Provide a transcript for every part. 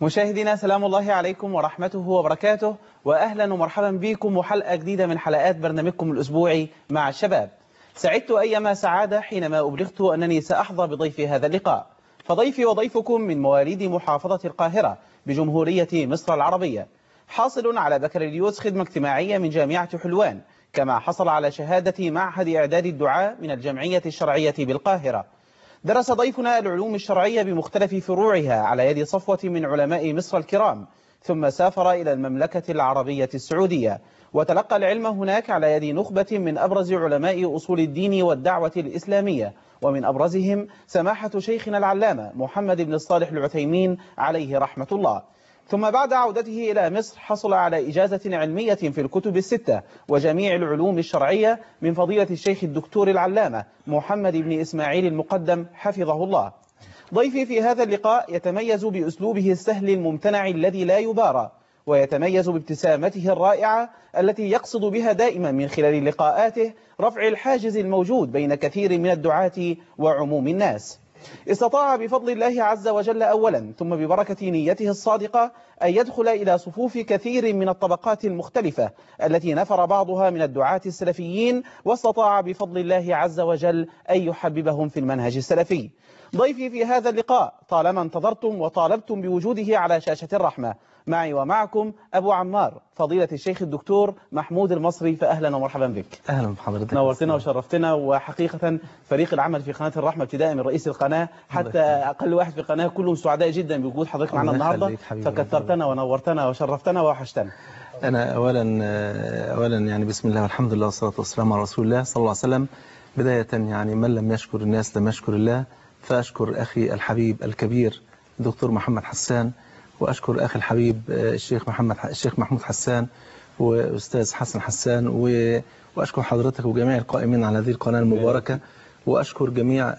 مشاهدينا سلام الله عليكم ورحمته وبركاته وأهلا ومرحبا بكم وحلقة جديدة من حلقات برنامجكم الأسبوعي مع الشباب سعدت أيما سعادة حينما أبلغت أنني سأحظى بضيف هذا اللقاء فضيفي وضيفكم من مواليد محافظة القاهرة بجمهورية مصر العربية حاصل على بكالوريوس خدمة اجتماعية من جامعة حلوان كما حصل على شهادة معهد إعداد الدعاء من الجمعية الشرعية بالقاهرة درس ضيفنا العلوم الشرعية بمختلف فروعها على يد صفوة من علماء مصر الكرام ثم سافر إلى المملكة العربية السعودية وتلقى العلم هناك على يد نخبة من أبرز علماء أصول الدين والدعوة الإسلامية ومن أبرزهم سماحة شيخنا العلامة محمد بن الصالح العثيمين عليه رحمة الله ثم بعد عودته إلى مصر حصل على إجازة علمية في الكتب الستة وجميع العلوم الشرعية من فضيلة الشيخ الدكتور العلامة محمد بن إسماعيل المقدم حفظه الله ضيفي في هذا اللقاء يتميز بأسلوبه السهل الممتنع الذي لا يبارى ويتميز بابتسامته الرائعة التي يقصد بها دائما من خلال لقاءاته رفع الحاجز الموجود بين كثير من الدعاة وعموم الناس استطاع بفضل الله عز وجل أولا ثم ببركة نيته الصادقة أن يدخل إلى صفوف كثير من الطبقات المختلفة التي نفر بعضها من الدعاة السلفيين واستطاع بفضل الله عز وجل أن يحببهم في المنهج السلفي ضيفي في هذا اللقاء طالما انتظرتم وطالبتم بوجوده على شاشة الرحمة معي ومعكم أبو عمار فضيلة الشيخ الدكتور محمود المصري فأهلا ومرحبا بك أهلا بحضرتك نورتنا وشرفتنا وحقيقة فريق العمل في قناة الرحمة ابتداء من رئيس القناة حتى أقل واحد في القناة كلهم سعداء جدا بوجود حضرتك معنا النهاردة فكثرتنا ونورتنا وشرفتنا ووحشتنا أنا أولا أولا يعني بسم الله والحمد لله والصلاة والسلام على رسول الله صلى الله عليه وسلم بداية يعني من لم يشكر الناس لم يشكر الله فأشكر أخي الحبيب الكبير دكتور محمد حسان وأشكر أخي الحبيب الشيخ محمد الشيخ محمود حسان وأستاذ حسن حسان وأشكر حضرتك وجميع القائمين على هذه القناة المباركة وأشكر جميع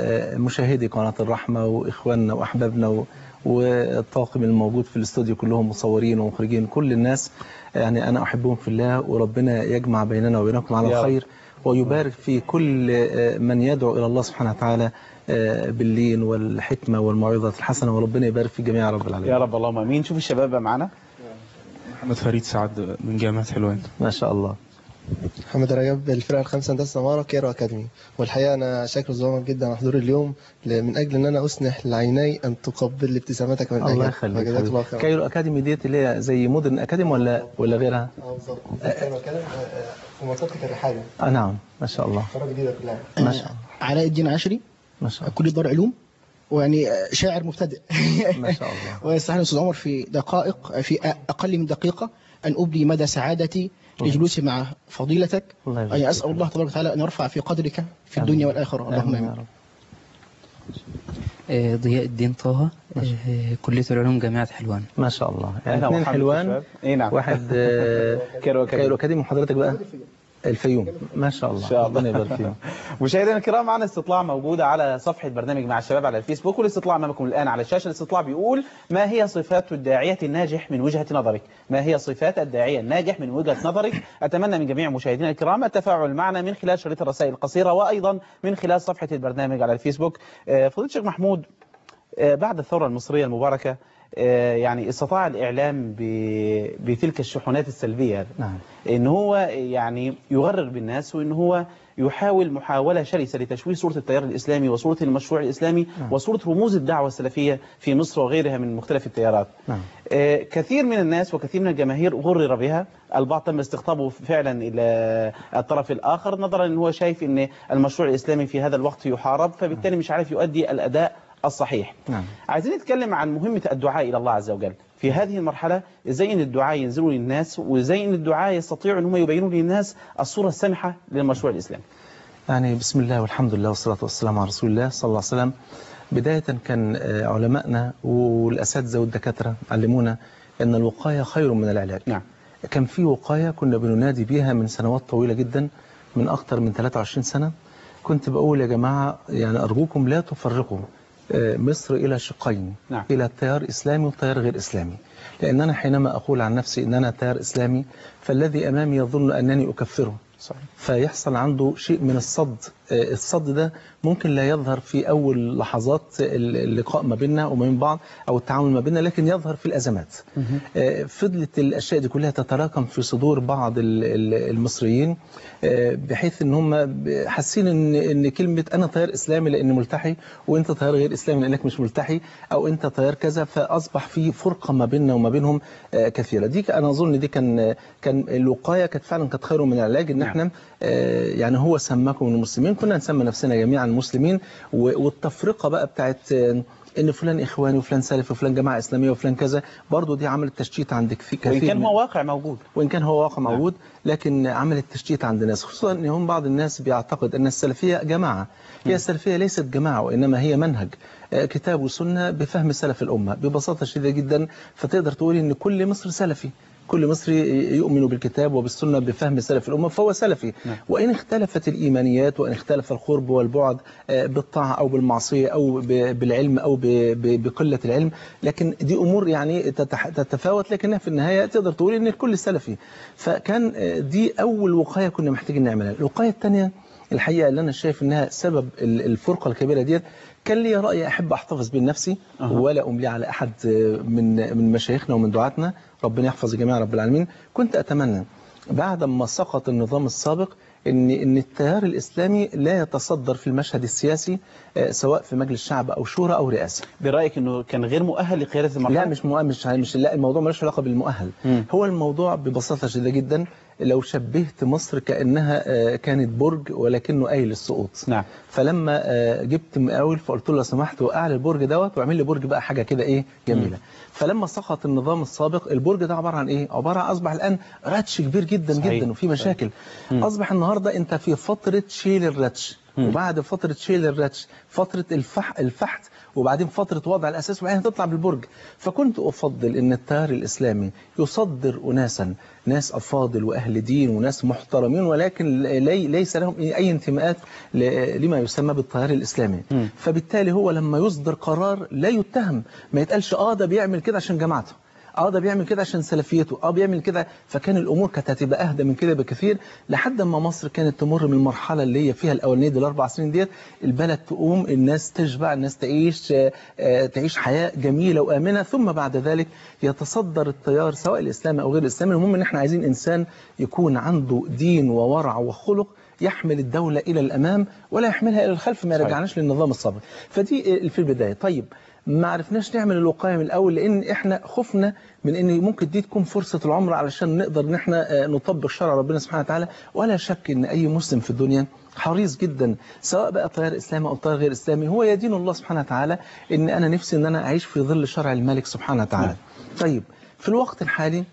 مشاهدي قناة الرحمة وإخواننا وأحبابنا والطاقم الموجود في الاستوديو كلهم مصورين ومخرجين كل الناس يعني أنا أحبهم في الله وربنا يجمع بيننا وبينكم على الخير ويبارك في كل من يدعو إلى الله سبحانه وتعالى باللين والحكمة والموعظة الحسنة وربنا يبارك في جميع رب العالمين يا رب اللهم امين شوف الشباب بقى معانا محمد فريد سعد من جامعة حلوان ما شاء الله محمد رجب الفرقة الخامسة هندسة عمارة كيرو أكاديمي والحقيقة أنا شاكر زوامك جدا على حضور اليوم من أجل أن أنا أسنح لعيني أن تقبل ابتسامتك من أجل الله يخليك كايرو أكاديمي ديت اللي هي زي مودرن أكاديمي ولا ولا غيرها؟ اه بالظبط كيرو أكاديمي في منطقة الرحابي آه نعم ما شاء الله فرقة جديدة كلها ما شاء الله علاء الدين عشري ما شاء الله كلية دار علوم ويعني شاعر مبتدئ ما شاء الله ويستحيل أستاذ عمر في دقائق في أقل من دقيقة أن أبدي مدى سعادتي لجلوسي مع فضيلتك الله يبارك يعني أسأل الله تبارك وتعالى أن يرفع في قدرك في الدنيا والآخرة اللهم آمين يا آمين رب آه، ضياء الدين طه آه، كلية العلوم جامعة حلوان ما شاء الله يعني أهلا اثنين ومرحبا حلوان بالشباب. إيه نعم واحد آه، كيرو أكاديمي. كايرو أكاديمي وحضرتك بقى الفيوم ما شاء الله إن شاء الله. ربنا يبارك فيهم مشاهدينا الكرام معنا استطلاع موجودة على صفحة برنامج مع الشباب على الفيسبوك والاستطلاع أمامكم الآن على الشاشة الاستطلاع بيقول ما هي صفات الداعية الناجح من وجهة نظرك ما هي صفات الداعية الناجح من وجهة نظرك أتمنى من جميع مشاهدينا الكرام التفاعل معنا من خلال شريط الرسائل القصيرة وأيضا من خلال صفحة البرنامج على الفيسبوك آه، فضيلة الشيخ محمود آه، بعد الثورة المصرية المباركة آه، يعني استطاع الإعلام ب- بتلك الشحنات السلبية نعم ان هو يعني يغرر بالناس وان هو يحاول محاولة شرسة لتشويه صورة التيار الإسلامي وصورة المشروع الإسلامي نعم. وصورة رموز الدعوة السلفية في مصر وغيرها من مختلف التيارات نعم آه، كثير من الناس وكثير من الجماهير غرر بها البعض تم استقطابه فعلا إلى الطرف الآخر نظرا أن هو شايف أن المشروع الإسلامي في هذا الوقت يحارب فبالتالي مش عارف يؤدي الأداء الصحيح نعم عايزين نتكلم عن مهمة الدعاء إلى الله عز وجل في هذه المرحلة ازاي ان الدعاء ينزلوا للناس وازاي ان الدعاء يستطيعوا ان هم يبينوا للناس الصورة السامحة للمشروع الإسلامي يعني بسم الله والحمد لله والصلاة والسلام على رسول الله صلى الله عليه وسلم بداية كان آه، علمائنا والأساتذة والدكاترة علمونا أن الوقاية خير من العلاج نعم كان في وقاية كنا بننادي بيها من سنوات طويلة جدا من أكثر من 23 سنة كنت بقول يا جماعة يعني أرجوكم لا تفرقوا آه، مصر إلى شقين نعم. إلى تيار إسلامي وتيار غير إسلامي لأن أنا حينما أقول عن نفسي أن أنا تيار إسلامي فالذي أمامي يظن أنني أكفره صحيح. فيحصل عنده شيء من الصد آه، الصد ده ممكن لا يظهر في أول لحظات اللقاء ما بيننا وما بين بعض أو التعامل ما بيننا لكن يظهر في الأزمات آه، فضلت الأشياء دي كلها تتراكم في صدور بعض ال- ال- المصريين آه، بحيث ان هم ب- حاسين ان ان كلمه انا تيار اسلامي لاني ملتحي وانت تيار غير اسلامي لانك مش ملتحي او انت تيار كذا فاصبح في فرقه ما بيننا وما بينهم آه، كثيره دي ك- انا اظن دي كان كان الوقايه كانت فعلا كانت خير من العلاج ان احنا آه، يعني هو سماكم من المسلمين كنا نسمى نفسنا جميعا مسلمين و- والتفرقه بقى بتاعت آه، ان فلان اخواني وفلان سلفي وفلان جماعه اسلاميه وفلان كذا برضه دي عملت تشتيت عند كثير وإن كثير كان من- هو واقع موجود وإن كان هو واقع موجود لكن عملت تشتيت عند الناس خصوصا أن هم بعض الناس بيعتقد أن السلفية جماعة هي السلفية ليست جماعة وإنما هي منهج آه، كتاب وسنة بفهم سلف الأمة ببساطة شديدة جدا فتقدر تقول أن كل مصر سلفي كل مصري يؤمن بالكتاب وبالسنة بفهم سلف الأمة فهو سلفي نعم. وإن اختلفت الإيمانيات وإن اختلف القرب والبعد آه، بالطاعة أو بالمعصية أو ب- بالعلم أو ب- ب- بقلة العلم لكن دي أمور يعني تتح- تتفاوت لكنها في النهاية تقدر تقول إن الكل سلفي فكان آه، دي أول وقاية كنا محتاجين نعملها الوقاية الثانية الحقيقة اللي أنا شايف إنها سبب ال- الفرقة الكبيرة ديت كان لي رأي أحب أحتفظ به لنفسي أها. ولا أملي على أحد آه، من من مشايخنا ومن دعاتنا ربنا يحفظ جميع رب العالمين كنت أتمنى بعد ما سقط النظام السابق ان ان التيار الاسلامي لا يتصدر في المشهد السياسي آه، سواء في مجلس شعب او شورى او رئاسه برأيك أنه كان غير مؤهل لقيادة المرحلة لا مش مؤهل مش مش لا الموضوع ملوش علاقه بالمؤهل مم. هو الموضوع ببساطه شديده جدا لو شبهت مصر كانها آه، كانت برج ولكنه قايل السقوط نعم فلما آه، جبت مقاول فقلت له لو سمحت وقع لي البرج دوت واعمل لي برج بقى حاجه كده ايه جميله فلما سقط النظام السابق البرج ده عباره عن ايه عباره عن اصبح الان رتش كبير جدا صحيح. جدا وفي مشاكل مم. اصبح النهارده انت في فتره شيل الرتش مم. وبعد فتره شيل الرتش فتره الفح الفحت وبعدين فتره وضع الاساس وبعدين تطلع بالبرج فكنت افضل ان التيار الاسلامي يصدر اناسا ناس افاضل واهل دين وناس محترمين ولكن لي ليس لهم اي انتماءات ل- لما يسمى بالتيار الاسلامي مم. فبالتالي هو لما يصدر قرار لا يتهم ما يتقالش اه ده بيعمل كده عشان جماعته اه ده بيعمل كده عشان سلفيته اه بيعمل كده فكان الامور كانت هتبقى اهدى من كده بكثير لحد ما مصر كانت تمر من المرحله اللي هي فيها الاولانيه دي الاربع سنين ديت البلد تقوم الناس تشبع الناس تعيش آه، آه، تعيش حياه جميله وامنه ثم بعد ذلك يتصدر التيار سواء الاسلامي او غير الاسلامي المهم ان احنا عايزين انسان يكون عنده دين وورع وخلق يحمل الدولة إلى الأمام ولا يحملها إلى الخلف ما صحيح. يرجعناش للنظام السابق فدي في البداية طيب ما عرفناش نعمل الوقاية من الأول لأن إحنا خفنا من أن ممكن دي تكون فرصة العمر علشان نقدر أن إحنا آه، نطبق شرع ربنا سبحانه وتعالى ولا شك أن أي مسلم في الدنيا حريص جدا سواء بقى تيار اسلامي او تيار غير اسلامي هو يدين الله سبحانه وتعالى ان انا نفسي ان انا اعيش في ظل شرع الملك سبحانه وتعالى طيب في الوقت الحالي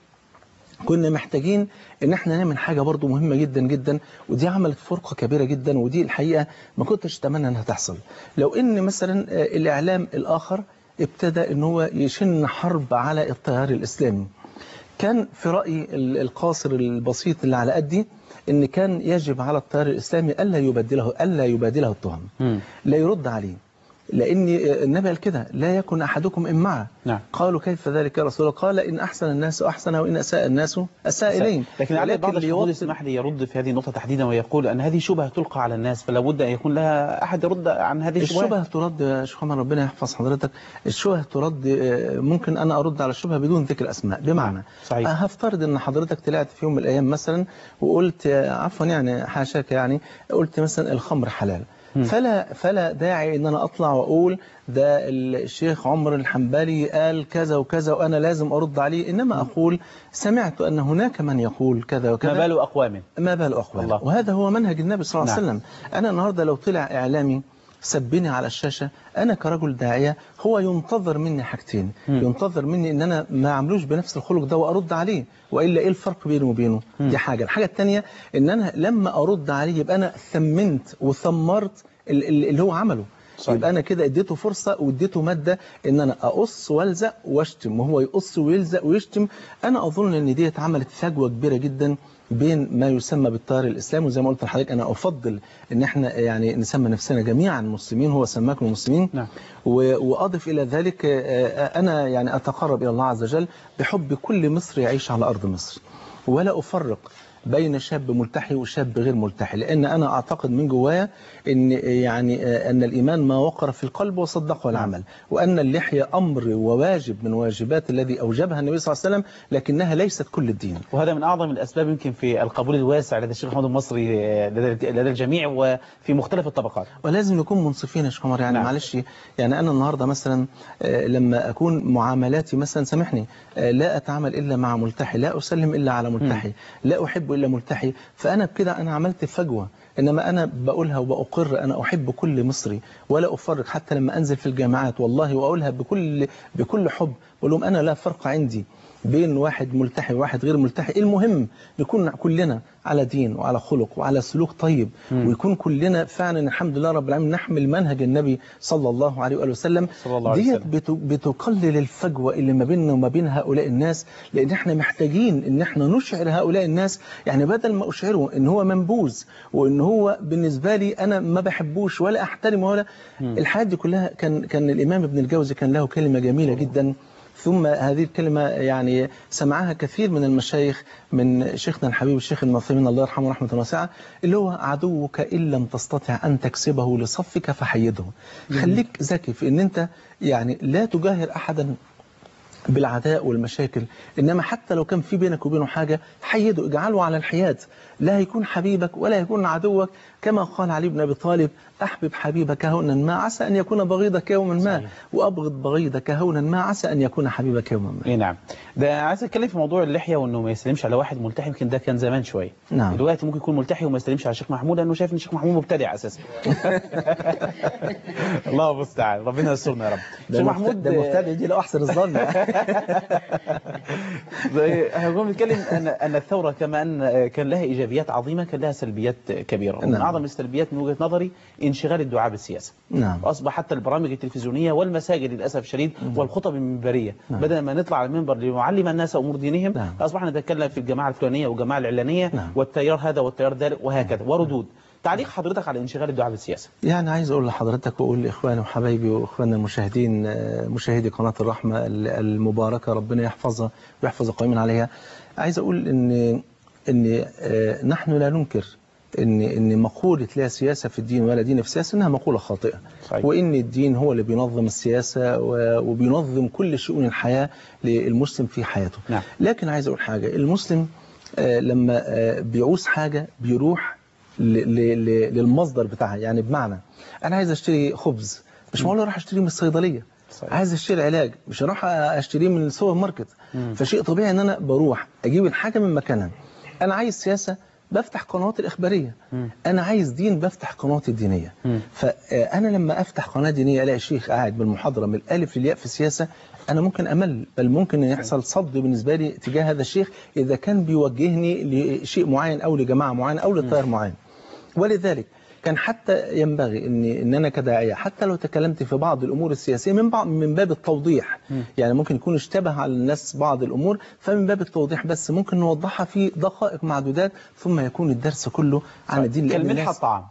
كنا محتاجين ان احنا نعمل حاجه برضو مهمه جدا جدا ودي عملت فرقه كبيره جدا ودي الحقيقه ما كنتش اتمنى انها تحصل لو ان مثلا آه، الاعلام الاخر ابتدى ان هو يشن حرب على التيار الاسلامي كان في رايي ال- القاصر البسيط اللي على قدي ان كان يجب على التيار الاسلامي الا يبدله الا يبادله التهم مم. لا يرد عليه لأن النبي قال كده لا يكن أحدكم إمعة نعم. قالوا كيف ذلك يا رسول الله قال إن أحسن الناس أحسن وإن أساء الناس أساء إليهم لكن على بعض الشهود ليوطن- اسمح لي يرد في هذه النقطة تحديدا ويقول أن هذه شبهة تلقى على الناس فلا بد أن يكون لها أحد يرد عن هذه الشبهات الشبهة ترد يا شيخ عمر ربنا يحفظ حضرتك الشبهة ترد آه، ممكن أنا أرد على الشبهة بدون ذكر أسماء بمعنى صحيح. آه، هفترض أن حضرتك طلعت في يوم من الأيام مثلا وقلت آه، عفوا يعني حاشاك يعني قلت مثلا الخمر حلال فلا فلا داعي ان انا اطلع واقول ده الشيخ عمر الحنبلي قال كذا وكذا وانا لازم ارد عليه انما اقول سمعت ان هناك من يقول كذا وكذا ما بال أقوام ما بال أقوال الله. وهذا هو منهج النبي صلى الله عليه نعم. وسلم أنا النهاردة لو طلع إعلامي سبني على الشاشة أنا كرجل داعية هو ينتظر مني حاجتين مم. ينتظر مني إن أنا ما عملوش بنفس الخلق ده وأرد عليه وإلا إيه الفرق بيني وبينه مم. دي حاجة الحاجة الثانية إن أنا لما أرد عليه يبقى أنا ثمنت وثمرت ال- ال- اللي هو عمله صحيح. يبقى انا كده اديته فرصه واديته ماده ان انا اقص والزق واشتم وهو يقص ويلزق ويشتم انا اظن ان ديت عملت فجوه كبيره جدا بين ما يسمى بالتيار الاسلامي وزي ما قلت لحضرتك انا افضل ان احنا يعني نسمى نفسنا جميعا مسلمين هو سماكم المسلمين نعم. و- واضف الى ذلك آه، آه، انا يعني اتقرب الى الله عز وجل بحب كل مصري يعيش على ارض مصر ولا افرق بين شاب ملتحي وشاب غير ملتحي لان انا اعتقد من جوايا ان يعني آه، ان الايمان ما وقر في القلب وصدقه العمل وان اللحيه امر وواجب من واجبات الذي اوجبها النبي صلى الله عليه وسلم لكنها ليست كل الدين وهذا من أعظم الأسباب يمكن في القبول الواسع لدى الشيخ محمود المصري آه، لدى لدى الجميع وفي مختلف الطبقات ولازم نكون منصفين يا شيخ عمر يعني نعم. معلش يعني انا النهارده مثلا آه، لما اكون معاملاتي مثلا سامحني آه، لا اتعامل الا مع ملتحي لا اسلم الا على ملتحي لا احب الا ملتحي فانا بكده انا عملت فجوه انما انا بقولها وبأقر انا احب كل مصري ولا افرق حتى لما انزل في الجامعات والله واقولها بكل بكل حب بقول لهم انا لا فرق عندي بين واحد ملتحي وواحد غير ملتحي المهم نكون كلنا على دين وعلى خلق وعلى سلوك طيب ويكون كلنا فعلا الحمد لله رب العالمين نحمل منهج النبي صلى الله عليه وآله وسلم صلى الله عليه ديت وسلم. بت- بتقلل الفجوة اللي ما بيننا وما بين هؤلاء الناس لأن احنا محتاجين ان احنا نشعر هؤلاء الناس يعني بدل ما أشعره ان هو منبوذ وان هو بالنسبة لي أنا ما بحبوش ولا أحترمه ولا الحاجات دي كلها كان كان الإمام ابن الجوزي كان له كلمة جميلة جدا ثم هذه الكلمة يعني سمعها كثير من المشايخ من شيخنا الحبيب الشيخ المعثمين الله يرحمه رحمة واسعة اللي هو عدوك إن لم تستطع أن تكسبه لصفك فحيده خليك ذكي في أن أنت يعني لا تجاهر أحدا بالعداء والمشاكل إنما حتى لو كان في بينك وبينه حاجة حيده اجعله على الحياد لا هيكون حبيبك ولا يكون عدوك كما قال علي بن أبي طالب أحبب حبيبك هونا ما عسى أن يكون بغيضك يوما ما صحيح. وأبغض بغيضك هونا ما عسى أن يكون حبيبك يوما ما اي نعم ده عايز اتكلم في موضوع اللحيه وانه ما يسلمش على واحد ملتحي يمكن ده كان زمان شويه نعم. دلوقتي ممكن يكون ملتحي وما يسلمش على الشيخ محمود لانه شايف ان الشيخ محمود مبتدع اساسا الله المستعان ربنا يسترنا يا رب ده الشيخ محمود محمود ده مبتدئ دي لو أحسن الظن زي- احنا كنا بنتكلم ان ان الثوره كما ان كان لها ايجابيات عظيمه كان لها سلبيات كبيره ومن نعم. اعظم السلبيات من وجهه نظري انشغال الدعاء بالسياسه نعم واصبح حتى البرامج التلفزيونيه والمساجد للاسف الشديد والخطب المنبريه نعم. بدل ما نطلع على المنبر لنعلم الناس امور دينهم نعم. اصبحنا نتكلم في الجماعه الفلانيه والجماعه العلانيه نعم. والتيار هذا والتيار ذلك وهكذا وردود تعليق حضرتك على انشغال الدعاء بالسياسه يعني عايز أقول لحضرتك وأقول لإخواني وحبايبي وإخواننا المشاهدين آه، مشاهدي قناة الرحمة ال- المباركة ربنا يحفظها ويحفظ القائمين عليها عايز أقول إن إن آه، نحن لا ننكر إن إن مقولة لا سياسة في الدين ولا دين في السياسة إنها مقولة خاطئة صحيح. وإن الدين هو اللي بينظم السياسة و- وبينظم كل شؤون الحياة للمسلم في حياته نعم. لكن عايز أقول حاجة المسلم آه، لما آه، بيعوز حاجة بيروح ل- ل- ل- للمصدر بتاعها يعني بمعنى انا عايز اشتري خبز مش معقول اروح اشتريه من الصيدليه صحيح. عايز اشتري علاج مش هروح اشتريه من السوبر ماركت فشيء طبيعي ان انا بروح اجيب الحاجه من مكانها انا عايز سياسه بفتح قنوات الإخبارية أنا عايز دين بفتح قنواتي الدينية فأنا لما أفتح قناة دينية ألاقي شيخ قاعد بالمحاضرة من الألف للياء في السياسة أنا ممكن أمل بل ممكن أن يحصل صد بالنسبة لي تجاه هذا الشيخ إذا كان بيوجهني لشيء معين أو لجماعة معينة أو لتيار معين ولذلك كان حتى ينبغي ان ان انا كداعيه حتى لو تكلمت في بعض الامور السياسيه من بعض من باب التوضيح يعني ممكن يكون اشتبه على الناس بعض الامور فمن باب التوضيح بس ممكن نوضحها في دقائق معدودات ثم يكون الدرس كله عن الدين لأن كالملح الناس- الطعام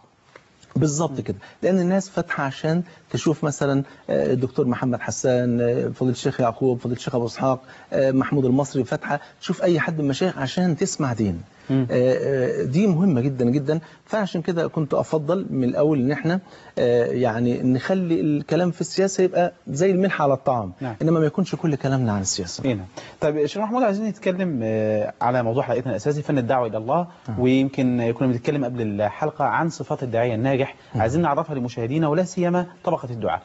بالظبط كده لان الناس فاتحه عشان تشوف مثلا آه، الدكتور محمد حسان آه، فضيله الشيخ يعقوب فضيله الشيخ ابو اسحاق آه، محمود المصري فاتحه تشوف اي حد من المشايخ عشان تسمع دين آه، آه، دي مهمه جدا جدا فعشان كده كنت افضل من الاول ان احنا آه، يعني نخلي الكلام في السياسه يبقى زي الملح على الطعام نعم. انما ما يكونش كل كلامنا عن السياسه هنا طيب شيخ محمود عايزين نتكلم آه، على موضوع حلقتنا الاساسي فن الدعوه الى الله ويمكن كنا بنتكلم قبل الحلقه عن صفات الداعيه الناجح عايزين نعرفها لمشاهدينا ولا سيما طبقه الدعاء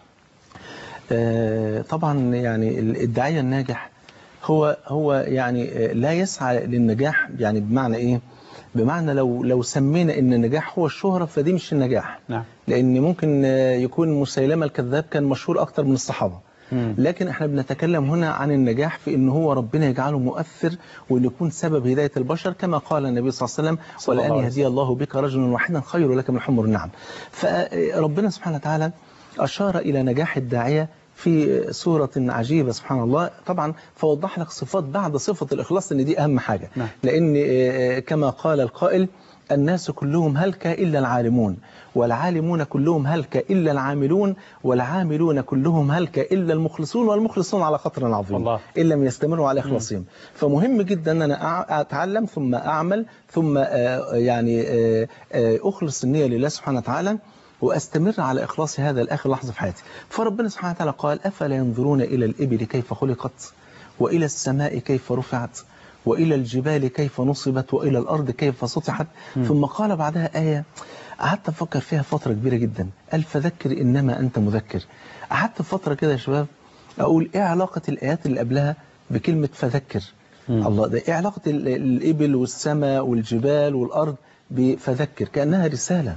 آه، طبعا يعني الداعية الناجح هو هو يعني آه، لا يسعى للنجاح يعني بمعنى ايه بمعنى لو لو سمينا ان النجاح هو الشهرة فدي مش النجاح نعم لان ممكن آه، يكون مسيلمة الكذاب كان مشهور اكتر من الصحابة مم. لكن احنا بنتكلم هنا عن النجاح في ان هو ربنا يجعله مؤثر وان يكون سبب هداية البشر كما قال النبي صلى الله عليه وسلم صلى الله ولأن عليه يهدي الله بك رجلا واحدا خير لك من حمر النعم فربنا سبحانه وتعالى أشار إلى نجاح الداعية في سورة عجيبة سبحان الله طبعا فوضح لك صفات بعد صفة الإخلاص إن دي أهم حاجة نعم. لأن آه، كما قال القائل الناس كلهم هلك إلا العالمون والعالمون كلهم هلك إلا العاملون والعاملون كلهم هلك إلا المخلصون والمخلصون على خطر عظيم الله. إن لم يستمروا على إخلاصهم فمهم جدا أن أنا أع- أتعلم ثم أعمل ثم آه، يعني آه، آه، أخلص النية لله سبحانه وتعالى وأستمر على إخلاص هذا لآخر لحظة في حياتي فربنا سبحانه وتعالى قال أفلا ينظرون إلى الإبل كيف خلقت وإلى السماء كيف رفعت وإلى الجبال كيف نصبت وإلى الأرض كيف سطحت ثم قال بعدها آية قعدت أفكر فيها فترة كبيرة جدا قال فذكر إنما أنت مذكر قعدت فترة كده يا شباب أقول إيه علاقة الآيات اللي قبلها بكلمة فذكر الله ده إيه علاقة ال- الإبل والسماء والجبال والأرض بفذكر كأنها رسالة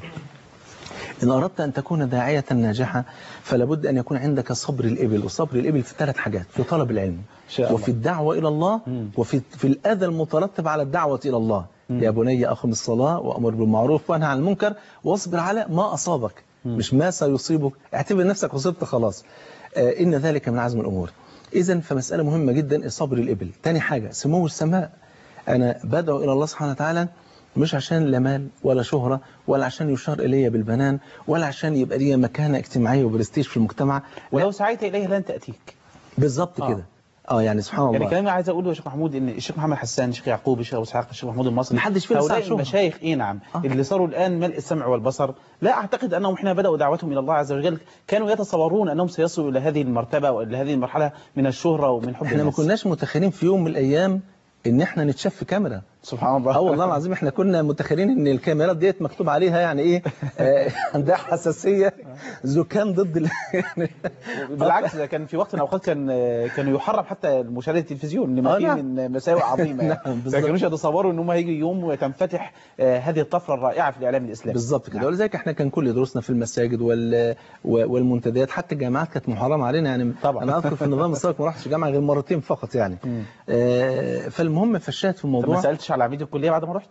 إن أردت أن تكون داعية ناجحة فلا بد أن يكون عندك صبر الإبل وصبر الإبل في ثلاث حاجات في طلب العلم شاء الله. وفي الدعوة إلى الله وفي في الأذى المترتب على الدعوة إلى الله يا بني أقم الصلاة وأمر بالمعروف وانهى عن المنكر واصبر على ما أصابك مش ما سيصيبك اعتبر نفسك أصبت خلاص آه إن ذلك من عزم الأمور إذا فمسألة مهمة جدا صبر الإبل تاني حاجة سمو السماء أنا بدعو إلى الله سبحانه وتعالى مش عشان لا مال ولا شهرة ولا عشان يشار إلي بالبنان ولا عشان يبقى لي مكانة اجتماعية وبرستيج في المجتمع ولو سعيت إليه لن تأتيك بالظبط آه. كده اه يعني سبحان يعني الله كلامي عايز اقوله يا شيخ محمود ان الشيخ محمد حسان الشيخ يعقوب الشيخ ابو اسحاق الشيخ محمود المصري محدش فينا هؤلاء سعى شهرة. المشايخ اي نعم آه. اللي صاروا الان ملء السمع والبصر لا اعتقد انهم حين بداوا دعوتهم الى الله عز وجل كانوا يتصورون انهم سيصلوا الى هذه المرتبه والى هذه المرحله من الشهره ومن حب احنا ما الناس كناش متخيلين في يوم من الايام ان احنا نتشاف في كاميرا سبحان الله اه والله العظيم احنا كنا متخيلين ان الكاميرات ديت مكتوب عليها يعني ايه آه، عندها حساسيه زكام ضد ال... بالعكس ده كان في وقت من الاوقات كان كانوا يحرم حتى مشاهده التلفزيون لما آه، فيه نعم. من مساوئ عظيمه يعني. نعم، بالظبط. ما كانوش يتصوروا ان هم هيجي يوم وتنفتح آه، هذه الطفره الرائعه في الاعلام الاسلامي بالظبط كده نعم. ولذلك احنا كان كل دروسنا في المساجد وال... و- والمنتديات حتى الجامعات كانت محرمه علينا يعني طبعا. انا اذكر في النظام السابق ما رحتش جامعه غير مرتين فقط يعني مم. آه فالمهم فالشاهد في طب ما الموضوع سالتش على عميد الكليه بعد ما رحت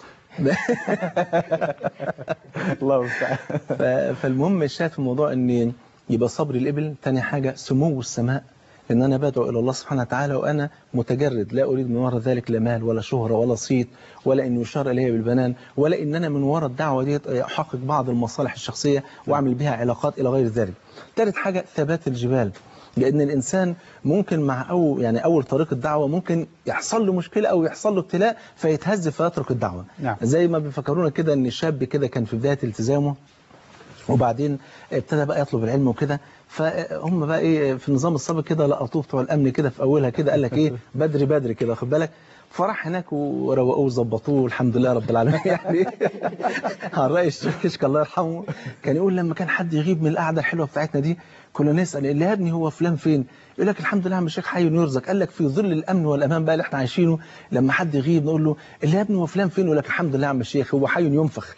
الله المستعان ف- فالمهم الشاهد في الموضوع ان يبقى صبر الابل تاني حاجه سمو السماء ان انا بدعو الى الله سبحانه وتعالى وانا متجرد لا اريد من وراء ذلك لا مال ولا شهره ولا صيت ولا ان يشار الي بالبنان ولا ان انا من وراء الدعوه ديت احقق بعض المصالح الشخصيه واعمل بها علاقات الى غير ذلك. ثالث حاجه ثبات الجبال لان الانسان ممكن مع او يعني اول طريق الدعوه ممكن يحصل له مشكله او يحصل له ابتلاء فيتهز فيترك الدعوه. نعم. زي ما بيفكرونا كده ان الشاب كده كان في بدايه التزامه وبعدين ابتدى بقى يطلب العلم وكده فهم بقى ايه في النظام السابق كده لقطوه بتوع الامن كده في اولها كده قال لك ايه بدري بدري كده واخد بالك فراح هناك وروقوه وظبطوه والحمد لله رب العالمين يعني على راي الشيخ كشك الله يرحمه كان يقول لما كان حد يغيب من القعده الحلوه بتاعتنا دي كنا نسال اللي يا ابني هو فلان فين؟ يقول لك الحمد لله يا عم الشيخ حي يرزق قال لك في ظل الامن والامان بقى اللي احنا عايشينه لما حد يغيب نقول له اللي يا ابني هو فلان فين؟ يقول لك الحمد لله يا عم الشيخ هو حي ينفخ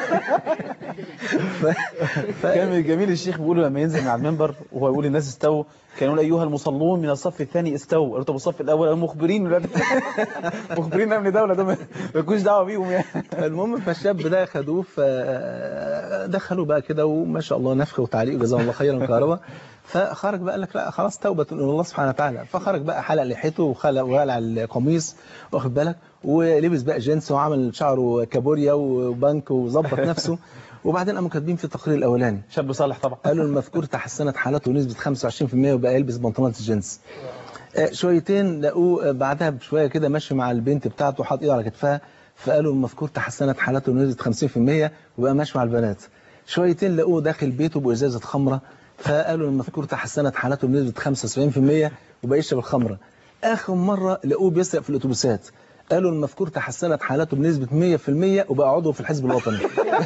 ف... ف... كان جميل الشيخ بيقول لما ينزل من على المنبر وهو يقول الناس استووا كان يقول ايها المصلون من الصف الثاني استووا قلت الصف الاول المخبرين ولا مخبرين امن دوله ده ما يكونش دعوه بيهم يعني المهم فالشاب ده خدوه فدخلوا بقى كده وما شاء الله نفخ وتعليق جزاه الله خيرا كهرباء فخرج بقى قال لك لا خلاص توبة إلى الله سبحانه وتعالى فخرج بقى حلق لحيته وخلق وقلع القميص واخد بالك ولبس بقى جينز وعمل شعره كابوريا وبنك وظبط نفسه وبعدين قاموا كاتبين في التقرير الاولاني شاب صالح طبعا قالوا المذكور تحسنت حالته بنسبة 25% وبقى يلبس بنطلونات الجينز آه، شويتين لقوه آه، بعدها بشوية كده ماشي مع البنت بتاعته حاطط ايده على كتفها فقالوا المذكور تحسنت حالته بنسبة 50% وبقى ماشي مع البنات شويتين لقوه داخل بيته بإزازة خمرة فقالوا المذكور تحسنت حالته بنسبة 75% وبقى يشرب الخمرة آخر مرة لقوه بيسرق في الأتوبيسات قالوا المذكور تحسنت حالته بنسبة 100% وبقى عضو في الحزب الوطني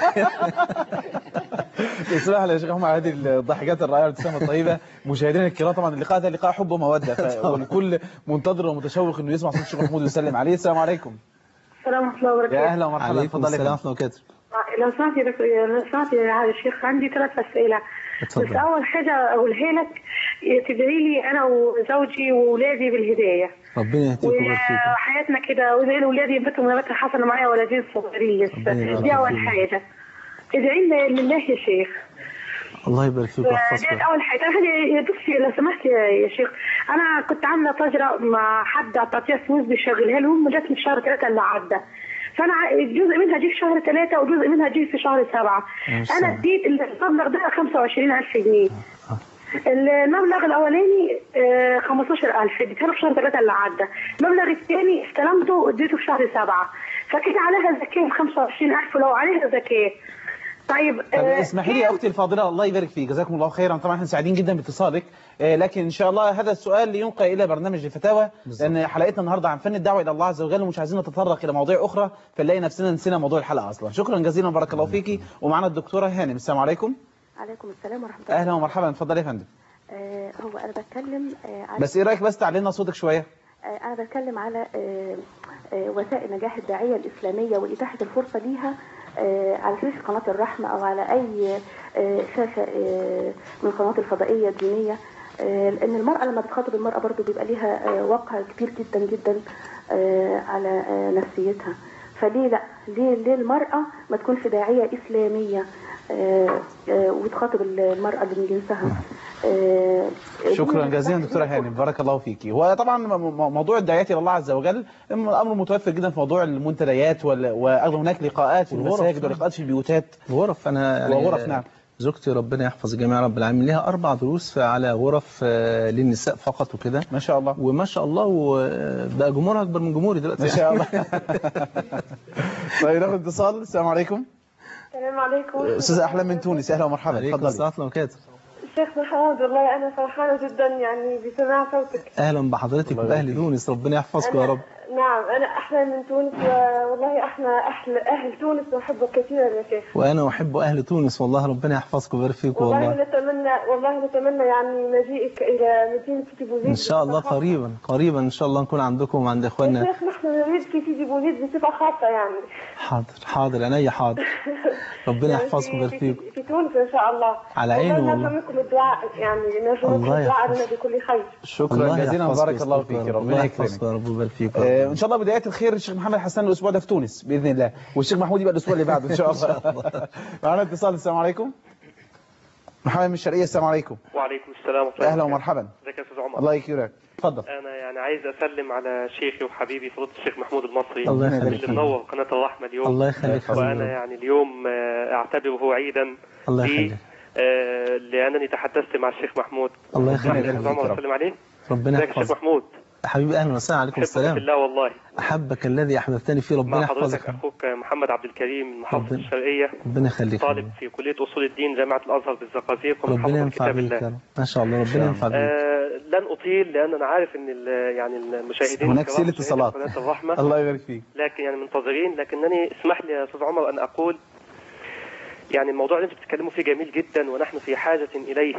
اسمح لي يا شيخ محمد على هذه الضحكات الرائعه والابتسامه الطيبه مشاهدينا الكرام طبعا اللقاء ده لقاء حب وموده ف- والكل منتظر ومتشوق انه يسمع صوت الشيخ محمود ويسلم عليه السلام عليكم السلام ورحمة الله وبركاته يا اهلا ومرحبا عليكم اتفضل السلام يا ورحمة الله وبركاته لو سمحت يا دكتور- لو سمحت يا الشيخ عندي ثلاث أسئلة اتفضل. بس أول حاجة أقولها لك تدعي لي أنا وزوجي وولادي بالهداية ربنا يهديك ويبارك فيك وحياتنا كده وزي ولادي ينبتوا من نبات حصل معايا ولدين صغيرين ربنا لسه يبارك دي أول فيك. حاجة ادعي لي لله يا شيخ الله يبارك فيك ديت ويحفظك اول حاجه ثاني حاجه يا دكتور لو سمحت يا يا شيخ انا كنت عامله تجربه مع حد على تقطيع فلوس بيشغلها لهم جت من شهر ثلاثه اللي عدى فانا ع- جزء منها جه في شهر ثلاثة وجزء منها جه في شهر سبعة ماشي. انا اديت المبلغ ده 25000 جنيه المبلغ الاولاني آه، 15000 اديته له في شهر ثلاثة اللي عدى المبلغ الثاني استلمته واديته في شهر سبعة فكده عليها زكاة 25000 لو عليها زكاة طيب طب آه، اسمحي لي يا اختي الفاضله الله يبارك فيك جزاكم الله خيرا طبعا احنا سعيدين جدا باتصالك آه، لكن ان شاء الله هذا السؤال لينقل الى برنامج الفتاوى لان حلقتنا النهارده عن فن الدعوه الى الله عز وجل ومش عايزين نتطرق الى مواضيع اخرى فنلاقي نفسنا نسينا موضوع الحلقه اصلا شكرا جزيلا بارك الله فيكي ومعنا الدكتوره هانم السلام عليكم عليكم السلام ورحمة الله اهلا ومرحبا اتفضلي يا فندم آه هو أنا بتكلم آه على بس ايه رايك بس تعلي لنا صوتك شويه آه أنا بتكلم على آه آه وسائل نجاح الداعية الإسلامية وإتاحة الفرصة ليها آه على شاشة قناة الرحمة أو على أي آه شاشة آه من القنوات الفضائية الدينية آه لأن المرأة لما بتخاطب المرأة برضو بيبقى ليها آه وقع كبير جدا جدا آه على آه نفسيتها فليه لا ليه ليه المرأة ما تكونش داعية إسلامية آه آه وتخاطب المرأة اللي من جنسها آه شكرا دي جزيلا مصلحة دكتوره ليها. هانم بارك الله فيكي هو طبعا م- م- موضوع الدعايات الى الله عز وجل امر متوفر جدا في موضوع المنتديات وال- وايضا هناك لقاءات في والغرف. المساجد ولقاءات في البيوتات غرف انا يعني وغرف، نعم. زوجتي ربنا يحفظ جميع رب العالمين ليها اربع دروس على غرف آه، للنساء فقط وكده ما شاء الله وما شاء الله وبقى جمهورها اكبر من جمهوري دلوقتي ما شاء الله طيب ناخد اتصال السلام عليكم السلام عليكم استاذه احلام من تونس اهلا ومرحبا عليكم اتفضلي السلام ورحمه الله وبركاته شيخ محمد والله انا فرحانه جدا يعني بسماع صوتك اهلا بحضرتك باهل تونس ربنا يحفظكم يا رب نعم انا احلى من تونس والله احنا اهل اهل تونس نحبك كثيرا يا شيخ وانا احب اهل تونس والله ربنا يحفظكم ويبارك فيكم والله والله نتمنى والله نتمنى يعني مجيئك الى مدينه سيدي بوزيد ان شاء الله بصفة خاصة. قريبا قريبا ان شاء الله نكون عندكم وعند يا اخواننا شيخ نحن نريد في سيدي بوزيد بصفه خاصه يعني حاضر حاضر عينيا حاضر ربنا يعني يحفظكم في- ويبارك في, فيكم في تونس ان شاء الله على عيني والله والله. نرجو منكم الدعاء يعني نرجو الله منكم الدعاء يحفظك. لنا بكل خير شكرا الله جزيلا يحفظكم بارك الله ويستركم فيك يا رب. ربنا الله يكرمك يحفظكم يا رب ويبارك فيكم آه، ان شاء الله بدايه الخير الشيخ محمد حسان الاسبوع ده في تونس باذن الله والشيخ محمود يبقى الاسبوع اللي بعده ان شاء الله معنا اتصال السلام عليكم محمد من الشرقيه السلام عليكم وعليكم السلام ورحمة الله اهلا وبركاته. ومرحبا ازيك يا استاذ عمر الله يكرمك اتفضل انا يعني عايز اسلم على شيخي وحبيبي فضيله الشيخ محمود المصري الله ربنا يخليك اللي منور قناه الرحمه اليوم الله يخليك وانا حبيبي. يعني اليوم آه، اعتبره عيدا الله لي يخليك آه، لانني تحدثت مع الشيخ محمود الله يعني يخليك استاذ عمر اسلم عليه ربنا ازيك يا شيخ يحفظك محمود حبيبي اهلا وسهلا عليكم احبك السلام بالله والله احبك الذي احببتني فيه ربنا مع حضرتك يحفظك اخوك محمد عبد الكريم من محافظه ربنا- الشرقيه ربنا يخليك طالب حبيبي. في كليه اصول الدين جامعه الازهر بالزقازيق ربنا ومحافظه ينفع كتاب بيك الله يا رب ما شاء الله ربنا ينفع بيك آه لن اطيل لان انا عارف ان ال- يعني المشاهدين هناك الكرام سيل اتصالات. مشاهدي قناه الرحمه الله يبارك فيك لكن يعني منتظرين لكنني اسمح لي يا استاذ عمر ان اقول يعني الموضوع اللي انتم بتتكلموا فيه جميل جدا ونحن في حاجه اليه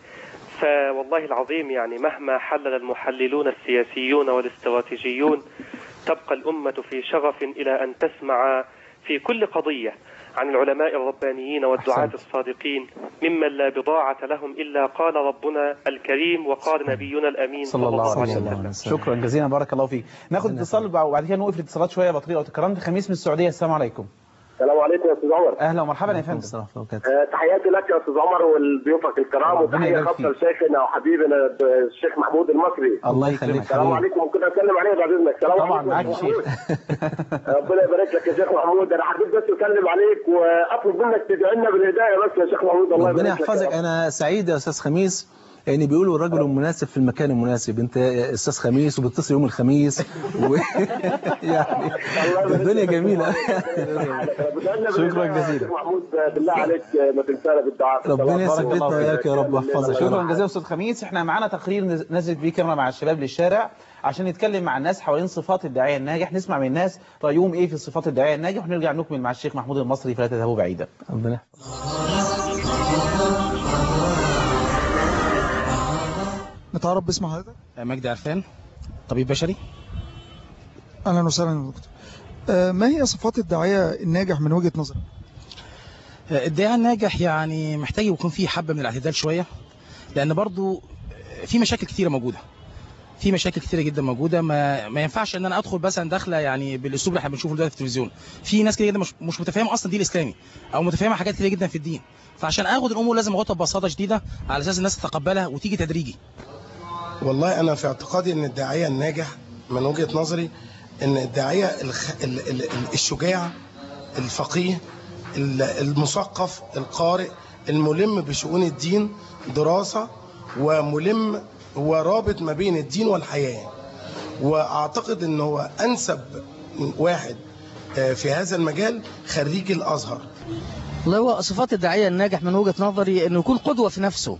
فوالله العظيم يعني مهما حلل المحللون السياسيون والاستراتيجيون تبقى الامه في شغف الى ان تسمع في كل قضيه عن العلماء الربانيين والدعاة أحسنت. الصادقين ممن لا بضاعة لهم إلا قال ربنا الكريم وقال نبينا الأمين صلى الله عليه وسلم شكرا جزيلا بارك الله فيك ناخد اتصال وبعد كده نوقف الاتصالات شويه بطريقه وتكرمت خميس من السعوديه السلام عليكم السلام عليكم يا استاذ عمر اهلا ومرحبا يا فندم السلام ورحمة الله وبركاته. آه، تحياتي لك يا استاذ عمر ولضيوفك الكرام ربنا وتحيه يبارك خاصه فيك. لشيخنا وحبيبنا الشيخ محمود المصري الله يخليك يكرمك السلام حبيبي. عليكم ممكن اتكلم عليه بعد اذنك السلام طبعا عليكم معاك يا يا شيخ شيخ محمود. ربنا يبارك لك يا شيخ محمود انا حبيت بس اسلم عليك واطلب منك تدعي لنا بالهدايه بس يا شيخ محمود الله ربنا يبارك لك يا يحفظك رب. انا سعيد يا استاذ خميس يعني بيقولوا الرجل المناسب في المكان المناسب انت يا استاذ خميس وبتتصل يوم الخميس و... يعني الدنيا جميله شكراً جزيلاً. شيخ محمود بالله عليك ما تنسانا بالدعاء ربنا بارك يثبتنا الله وياك يا رب واحفظك يا شكرا رب جزيلا استاذ خميس احنا معانا تقرير نز- نزلت بيه كاميرا مع الشباب للشارع عشان نتكلم مع الناس حوالين صفات الداعيه الناجح نسمع من الناس رايهم ايه في صفات الداعيه الناجح ونرجع نكمل مع الشيخ محمود المصري فلا تذهبوا بعيدا ربنا يحفظك. نتعرف باسم حضرتك مجدي عرفان طبيب بشري اهلا وسهلا يا دكتور آه، ما هي صفات الداعيه الناجح من وجهه نظرك آه، الداعي الناجح يعني محتاج يكون فيه حبة من الاعتدال شوية لأن برضو في مشاكل كتيرة موجودة في مشاكل كتيرة جدا موجودة ما ما ينفعش ان انا ادخل مثلا داخله يعني بالاسلوب اللي احنا بنشوفه دلوقتي في التلفزيون في ناس كتير جدا مش مش متفاهمه اصلا الدين الاسلامي او متفاهمه حاجات كتير جدا في الدين فعشان اخد الامور لازم اخدها ببساطه شديده على اساس الناس تتقبلها وتيجي تدريجي والله أنا في اعتقادي أن الداعية الناجح من وجهة نظري ان الداعيه الخ... ال... ال... ال- الشجاع الفقيه ال- المثقف القارئ الملم بشؤون الدين دراسه وملم ورابط ما بين الدين والحياه واعتقد ان هو انسب واحد آه، في هذا المجال خريج الازهر والله هو صفات الداعية الناجح من وجهة نظري انه يكون قدوة في نفسه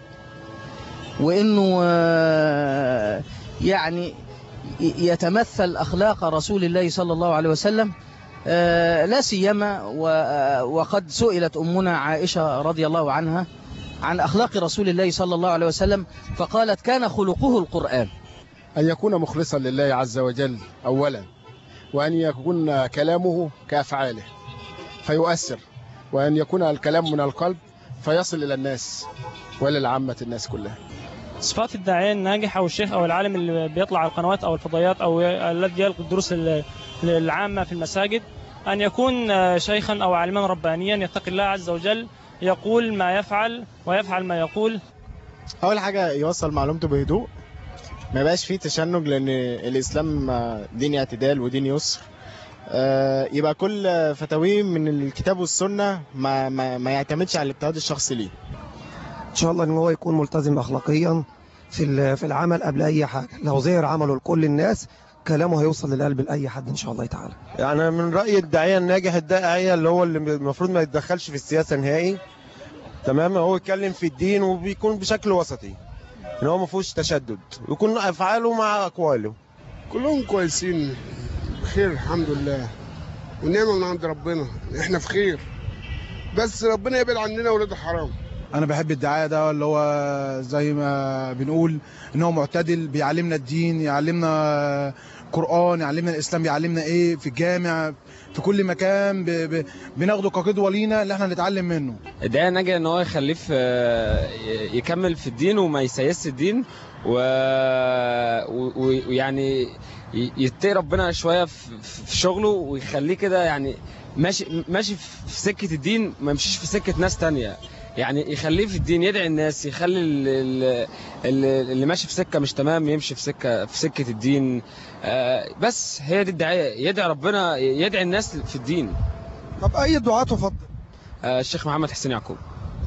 وانه آه، يعني ي- يتمثل اخلاق رسول الله صلى الله عليه وسلم آه، لا سيما و- آه، وقد سئلت امنا عائشة رضي الله عنها عن اخلاق رسول الله صلى الله عليه وسلم فقالت كان خلقه القرآن أن يكون مخلصا لله عز وجل أولا وأن يكون كلامه كأفعاله فيؤثر وأن يكون الكلام من القلب فيصل إلى الناس وللعامة الناس كلها صفات الداعية الناجح أو الشيخ أو العالم اللي بيطلع على القنوات أو الفضائيات أو الذي يلقي الدروس ال- العامة في المساجد أن يكون آه، شيخا أو عالما ربانيا يتقي الله عز وجل يقول ما يفعل ويفعل ما يقول اول حاجه يوصل معلومته بهدوء ما يبقاش فيه تشنج لان الاسلام دين اعتدال ودين يسر آه، يبقى كل فتاويه من الكتاب والسنه ما, ما, ما يعتمدش على الاجتهاد الشخصي ليه ان شاء الله ان هو يكون ملتزم اخلاقيا في ال- في العمل قبل اي حاجه لو ظهر عمله لكل الناس كلامه هيوصل للقلب لاي حد ان شاء الله تعالى يعني من رأيي الداعية الناجح الداعية اللي هو اللي المفروض ما يتدخلش في السياسة نهائي تمام هو يتكلم في الدين وبيكون بشكل وسطي ان هو ما فيهوش تشدد ويكون افعاله مع اقواله كلهم كويسين بخير الحمد لله ونعمة من عند ربنا احنا في خير بس ربنا يبعد عننا ولاد الحرام انا بحب الدعايه ده اللي هو زي ما بنقول ان هو معتدل بيعلمنا الدين يعلمنا قران يعلمنا الاسلام يعلمنا ايه في الجامع في كل مكان ب... ب... بناخده كقدوه لينا اللي احنا نتعلم منه الداعية ناجي ان هو يخليه في يكمل في الدين وما يسيسش الدين و- و- ويعني ي- يتقي ربنا شويه في في شغله ويخليه كده يعني ماشي ماشي في سكه الدين ما يمشيش في سكه ناس تانية يعني يخليه في الدين يدعي الناس يخلي ال- ال- ال- اللي ماشي في سكه مش تمام يمشي في سكه في سكه الدين آه، بس هي دي الدعايه يدعي ربنا يدعي الناس في الدين طب اي دعاء تفضل آه، الشيخ محمد حسين يعقوب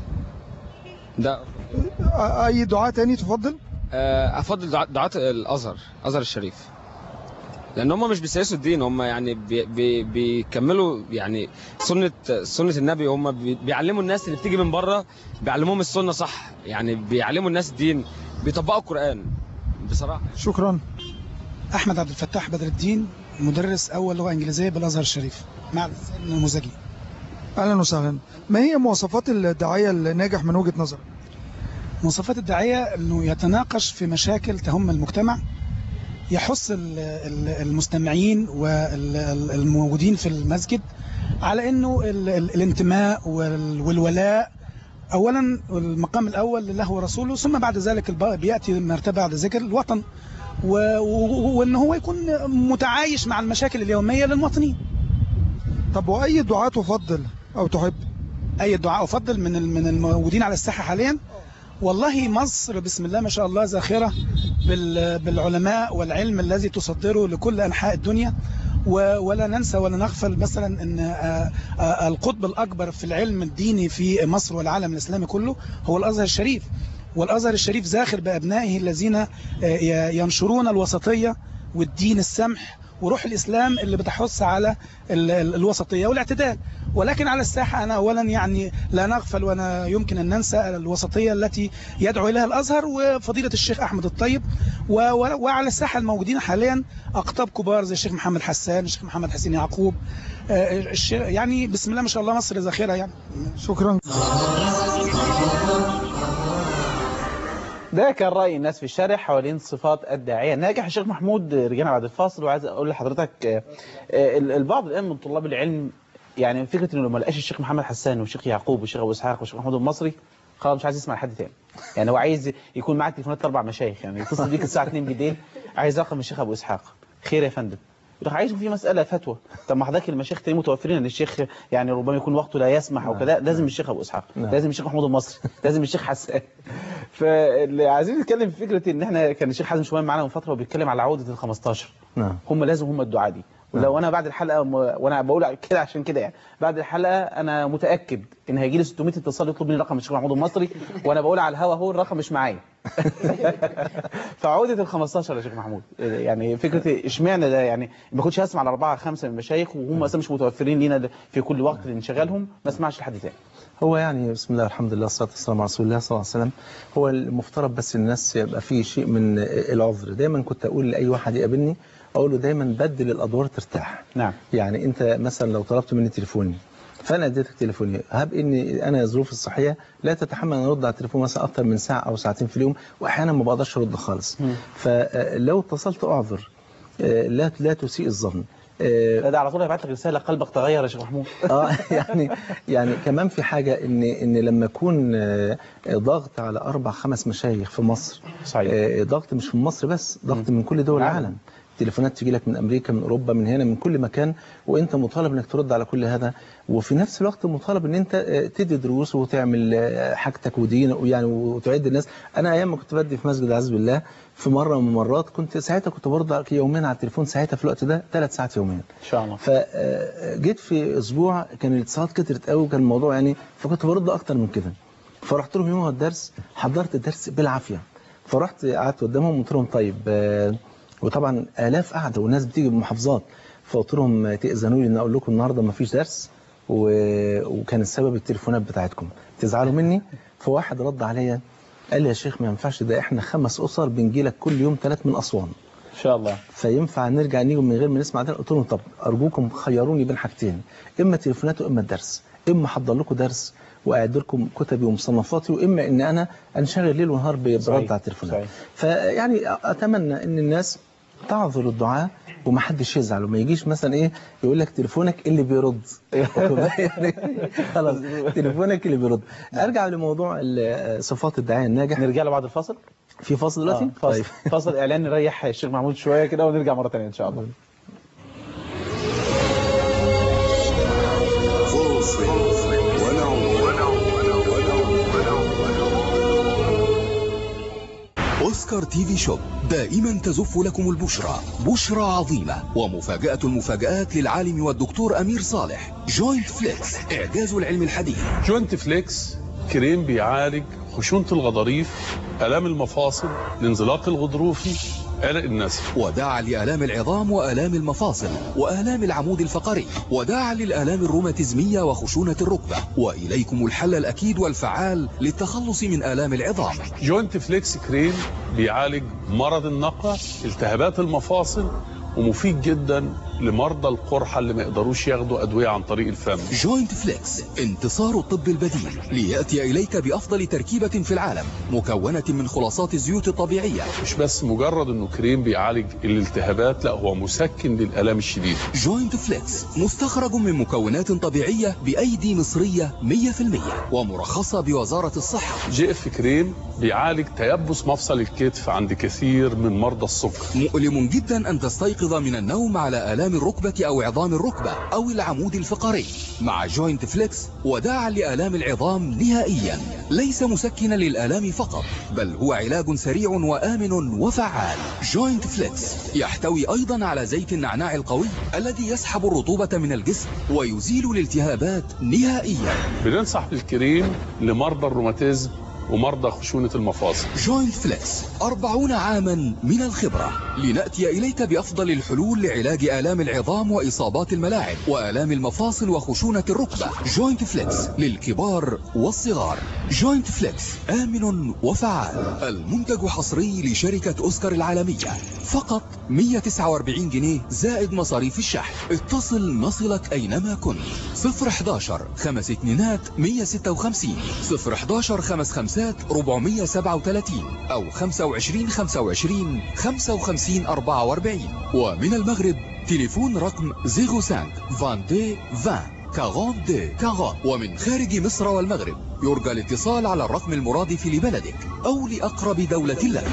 ده اي دعاء تاني تفضل آه، افضل دعاة دعاة الازهر الازهر الشريف لان هم مش بيسيسوا الدين هم يعني بي بي بيكملوا يعني سنه سنه النبي هم بي بيعلموا الناس اللي بتيجي من بره بيعلموهم السنه صح يعني بيعلموا الناس الدين بيطبقوا القران بصراحه شكرا احمد عبد الفتاح بدر الدين مدرس اول لغه انجليزيه بالازهر الشريف مع الإنسان النموذجي اهلا وسهلا ما هي مواصفات الداعيه الناجح من وجهه نظرك مواصفات الداعيه انه يتناقش في مشاكل تهم المجتمع يحث ال- ال- المستمعين والموجودين في المسجد على انه ال- ال- الانتماء وال- والولاء اولا المقام الاول لله ورسوله ثم بعد ذلك الب- بياتي مرتبه بعد ذكر الوطن و- و- وان هو يكون متعايش مع المشاكل اليوميه للمواطنين طب واي دعاء تفضل او تحب اي دعاء افضل من ال- من الموجودين على الساحه حاليا والله مصر بسم الله ما شاء الله زاخره بال- بالعلماء والعلم الذي تصدره لكل انحاء الدنيا و- ولا ننسى ولا نغفل مثلا ان آه، آه، القطب الاكبر في العلم الديني في مصر والعالم الاسلامي كله هو الازهر الشريف والازهر الشريف زاخر بابنائه الذين آه، ي- ينشرون الوسطيه والدين السمح وروح الإسلام اللي بتحث على ال- ال- الوسطية والاعتدال ولكن على الساحة أنا أولا يعني لا نغفل ولا يمكن أن ننسى الوسطية التي يدعو إليها الأزهر وفضيلة الشيخ أحمد الطيب و- و- وعلى الساحة الموجودين حاليا أقطاب كبار زي الشيخ محمد حسان الشيخ محمد حسين يعقوب آه، الشيخ- يعني بسم الله ما شاء الله مصر ذاخرة يعني شكرا ده كان رأي الناس في الشارع حوالين صفات الداعية الناجح الشيخ محمود رجعنا بعد الفاصل وعايز أقول لحضرتك آه، آه، البعض الآن من طلاب العلم يعني فكرة إنه لما لقاش الشيخ محمد حسان والشيخ يعقوب والشيخ أبو إسحاق والشيخ محمود المصري خلاص مش عايز يسمع لحد تاني يعني هو عايز يكون معاه تليفونات أربع مشايخ يعني يتصل بيك الساعة 2 بالليل عايز رقم الشيخ أبو إسحاق خير يا فندم يروح عايز في مسألة فتوى طب ما حضرتك المشايخ تاني متوفرين ان الشيخ يعني ربما يكون وقته لا يسمح او كذا لازم الشيخ ابو اسحاق نعم. لازم الشيخ محمود المصري لازم الشيخ حسان فاللي عايزين نتكلم في فكره ان احنا كان الشيخ حازم شومان معانا من فتره وبيتكلم على عوده ال 15 نعم هم لازم هم الدعاء دي ولو انا بعد الحلقه م... وانا بقول كده عشان كده يعني بعد الحلقه انا متاكد ان هيجي لي 600 اتصال يطلب مني رقم الشيخ محمود المصري وانا بقول على الهوا هو الرقم مش معايا فعوده ال 15 يا شيخ محمود يعني فكره اشمعنى ده يعني ما كنتش هسمع على اربعه خمسه من المشايخ وهم اصلا مش متوفرين لينا في كل وقت لانشغالهم ما اسمعش لحد تاني هو يعني بسم الله الحمد لله والصلاه والسلام على رسول الله صلى الله عليه وسلم هو المفترض بس الناس يبقى فيه شيء من العذر دايما كنت اقول لاي واحد يقابلني اقول له دايما بدل الادوار ترتاح نعم يعني انت مثلا لو طلبت مني تليفوني فانا اديتك تليفوني هب اني انا ظروفي الصحيه لا تتحمل ان ارد على التليفون مثلا اكثر من ساعه او ساعتين في اليوم واحيانا ما بقدرش ارد خالص فلو اتصلت اعذر لا لا تسيء الظن لا ده على طول هيبعت لك رساله قلبك تغير يا شيخ محمود اه يعني يعني كمان في حاجه ان ان لما يكون ضغط على اربع خمس مشايخ في مصر صحيح ضغط مش من مصر بس ضغط من كل دول العالم تليفونات تجي لك من امريكا من اوروبا من هنا من كل مكان وانت مطالب انك ترد على كل هذا وفي نفس الوقت مطالب ان انت تدي دروس وتعمل حاجتك ودين يعني وتعد الناس انا ايام ما كنت بدي في مسجد عز بالله في مره من المرات كنت ساعتها كنت برد يوميا على التليفون ساعتها في الوقت ده ثلاث ساعات يوميا ان شاء الله فجيت في اسبوع كان الاتصالات كترت قوي وكان الموضوع يعني فكنت برد اكتر من كده فرحت لهم يوم الدرس حضرت الدرس بالعافيه فرحت قعدت قدامهم قلت لهم طيب وطبعا آلاف قاعدة والناس بتيجي بمحافظات فقلت لهم تأذنوا لي ان اقول لكم النهارده ما فيش درس و... وكان السبب التليفونات بتاعتكم تزعلوا مني فواحد رد عليا قال لي يا شيخ ما ينفعش ده احنا خمس اسر بنجي لك كل يوم ثلاث من اسوان ان شاء الله فينفع نرجع نيجي من غير ما نسمع ده قلت لهم طب ارجوكم خيروني بين حاجتين اما تليفونات واما الدرس اما احضر لكم درس واعد لكم كتبي ومصنفاتي واما ان انا انشغل ليل ونهار برد على التليفونات فيعني اتمنى ان الناس تعذر الدعاء ومحدش يزعل وما يجيش مثلا ايه يقول لك تليفونك اللي بيرد خلاص تليفونك اللي بيرد ارجع لموضوع صفات الداعيه الناجح نرجع له بعد الفاصل في فاصل دلوقتي آه فاصل, طيب. فاصل اعلان نريح الشيخ محمود شويه كده ونرجع مره ثانيه ان شاء الله أوسكار تي في شوب دائما تزف لكم البشرى بشرى عظيمة ومفاجأة المفاجآت للعالم والدكتور أمير صالح جوينت فليكس إعجاز العلم الحديث جوينت فليكس كريم بيعالج خشونة الغضاريف آلام المفاصل الانزلاق الغضروفي قلق النسف وداعا لآلام العظام وآلام المفاصل وآلام العمود الفقري وداعا للآلام الروماتيزمية وخشونة الركبة وإليكم الحل الأكيد والفعال للتخلص من آلام العظام جوينت فليكس كريم بيعالج مرض النقع التهابات المفاصل ومفيد جدا لمرضى القرحة اللي ما يقدروش ياخدوا أدوية عن طريق الفم جوينت فليكس انتصار الطب البديل ليأتي إليك بأفضل تركيبة في العالم مكونة من خلاصات الزيوت الطبيعية مش بس مجرد انه كريم بيعالج الالتهابات لا هو مسكن للآلام الشديدة جوينت فليكس مستخرج من مكونات طبيعية بأيدي مصرية 100% ومرخصة بوزارة الصحة جي اف كريم بيعالج تيبس مفصل الكتف عند كثير من مرضى السكر مؤلم جدا أن تستيقظ من النوم على آلام الركبة أو عظام الركبة أو العمود الفقري مع جوينت فليكس وداعا لآلام العظام نهائيا ليس مسكنا للآلام فقط بل هو علاج سريع وآمن وفعال جوينت فليكس يحتوي أيضا على زيت النعناع القوي الذي يسحب الرطوبة من الجسم ويزيل الالتهابات نهائيا بننصح بالكريم لمرضى الروماتيزم ومرضى خشونة المفاصل جوينت فليكس أربعون عاما من الخبرة لنأتي إليك بأفضل الحلول لعلاج آلام العظام وإصابات الملاعب وآلام المفاصل وخشونة الركبة جوينت فليكس للكبار والصغار جوينت فليكس آمن وفعال المنتج حصري لشركة أوسكار العالمية فقط 149 جنيه زائد مصاريف الشحن اتصل نصلك أينما كنت 011 خمس اتنينات 156 011 خمس خمسات 437 أو 25 25 55 44 ومن المغرب تليفون رقم 05 22 20 42 40 ومن خارج مصر والمغرب يرجى الاتصال على الرقم المرادف لبلدك أو لأقرب دولة لك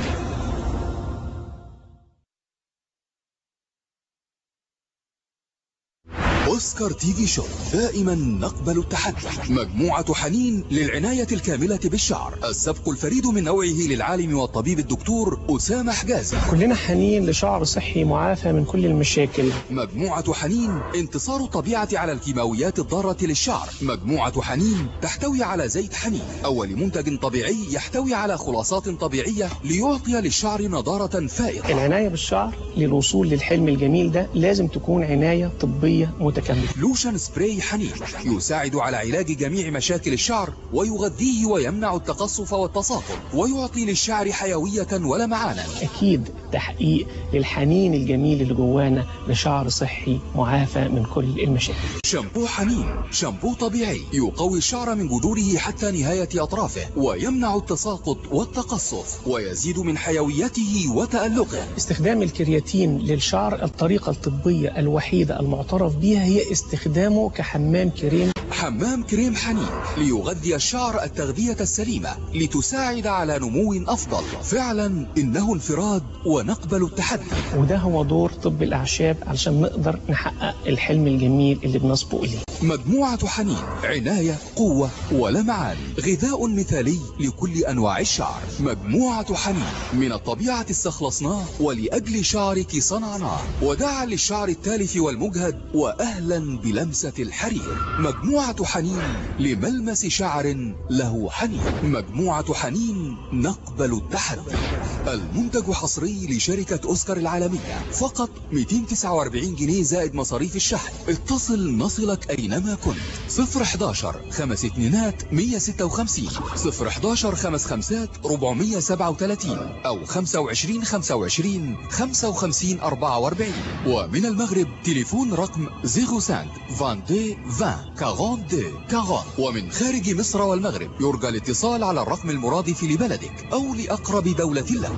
أوسكار تي في شو دائما نقبل التحدي مجموعة حنين للعناية الكاملة بالشعر السبق الفريد من نوعه للعالم والطبيب الدكتور أسامة حجازي كلنا حنين لشعر صحي معافى من كل المشاكل مجموعة حنين انتصار الطبيعة على الكيماويات الضارة للشعر مجموعة حنين تحتوي على زيت حنين أول منتج طبيعي يحتوي على خلاصات طبيعية ليعطي للشعر نضارة فائقة العناية بالشعر للوصول للحلم الجميل ده لازم تكون عناية طبية متكاملة لوشن سبراي حنين يساعد على علاج جميع مشاكل الشعر ويغذيه ويمنع التقصف والتساقط ويعطي للشعر حيوية ولمعانا أكيد تحقيق للحنين الجميل اللي جوانا لشعر صحي معافى من كل المشاكل شامبو حنين شامبو طبيعي يقوي الشعر من جذوره حتى نهاية أطرافه ويمنع التساقط والتقصف ويزيد من حيويته وتألقه استخدام الكرياتين للشعر الطريقة الطبية الوحيدة المعترف بها هي استخدامه كحمام كريم حمام كريم حنين ليغذي الشعر التغذية السليمة لتساعد على نمو أفضل فعلا إنه انفراد ونقبل التحدي وده هو دور طب الأعشاب علشان نقدر نحقق الحلم الجميل اللي بنسبق إليه مجموعة حنين عناية قوة ولمعان غذاء مثالي لكل أنواع الشعر مجموعة حنين من الطبيعة استخلصناه ولأجل شعرك صنعناه وداعا للشعر التالف والمجهد وأهلا بلمسة الحرير مجموعة حنين لملمس شعر له حنين مجموعة حنين نقبل التحدي المنتج حصري لشركة أوسكار العالمية فقط 249 جنيه زائد مصاريف الشحن اتصل نصلك أينما كنت 011 خمس اتنينات 156 011 خمس خمسات 437 أو 25 25 55 44 ومن المغرب تليفون رقم 05 22 20 42 40 ومن خارج مصر والمغرب يرجى الاتصال على الرقم المرادف لبلدك أو لأقرب دولة له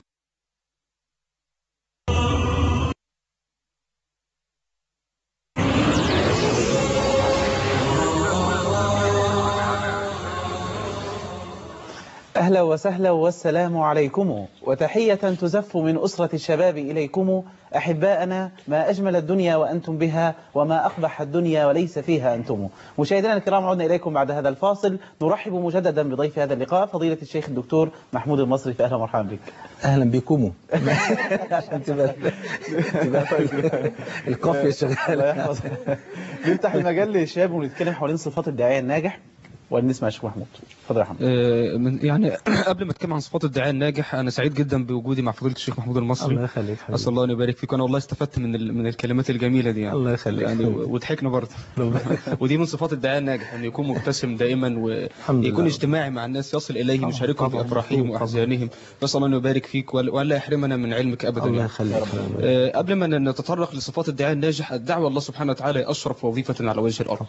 أهلا وسهلا والسلام عليكم وتحية تزف من أسرة الشباب إليكم أحباءنا ما أجمل الدنيا وأنتم بها وما أقبح الدنيا وليس فيها أنتم مشاهدينا الكرام عدنا إليكم بعد هذا الفاصل نرحب مجددا بضيف هذا اللقاء فضيلة الشيخ الدكتور محمود المصري فأهلا ومرحبا بك اهلا بكم عشان تبقى تبقى القافيه شغاله نفتح المجال للشباب ونتكلم حوالين صفات الداعية الناجح ونسمع الشيخ محمود اتفضل يا محمد آه، من- يعني قبل ما اتكلم عن صفات الداعية الناجح انا سعيد جدا بوجودي مع فضيله الشيخ محمود المصري الله يخليك حبيبي. اسال الله ان يبارك فيك وانا والله استفدت من ال- من الكلمات الجميله دي يعني الله يخليك يعني حبيبي. و- وضحكنا برضه ودي من صفات الداعية الناجح انه يكون مبتسم دائما الحمد ويكون لله. اجتماعي مع الناس يصل اليهم يشاركهم في طبعاً. افراحهم طبعاً. واحزانهم نسال الله انه يبارك فيك ولا ولا يحرمنا من علمك ابدا الله يعني. يخليك حبيبي. آه، قبل ما نتطرق لصفات الداعية الناجح الدعوة الله سبحانه وتعالى أشرف وظيفة على وجه الأرض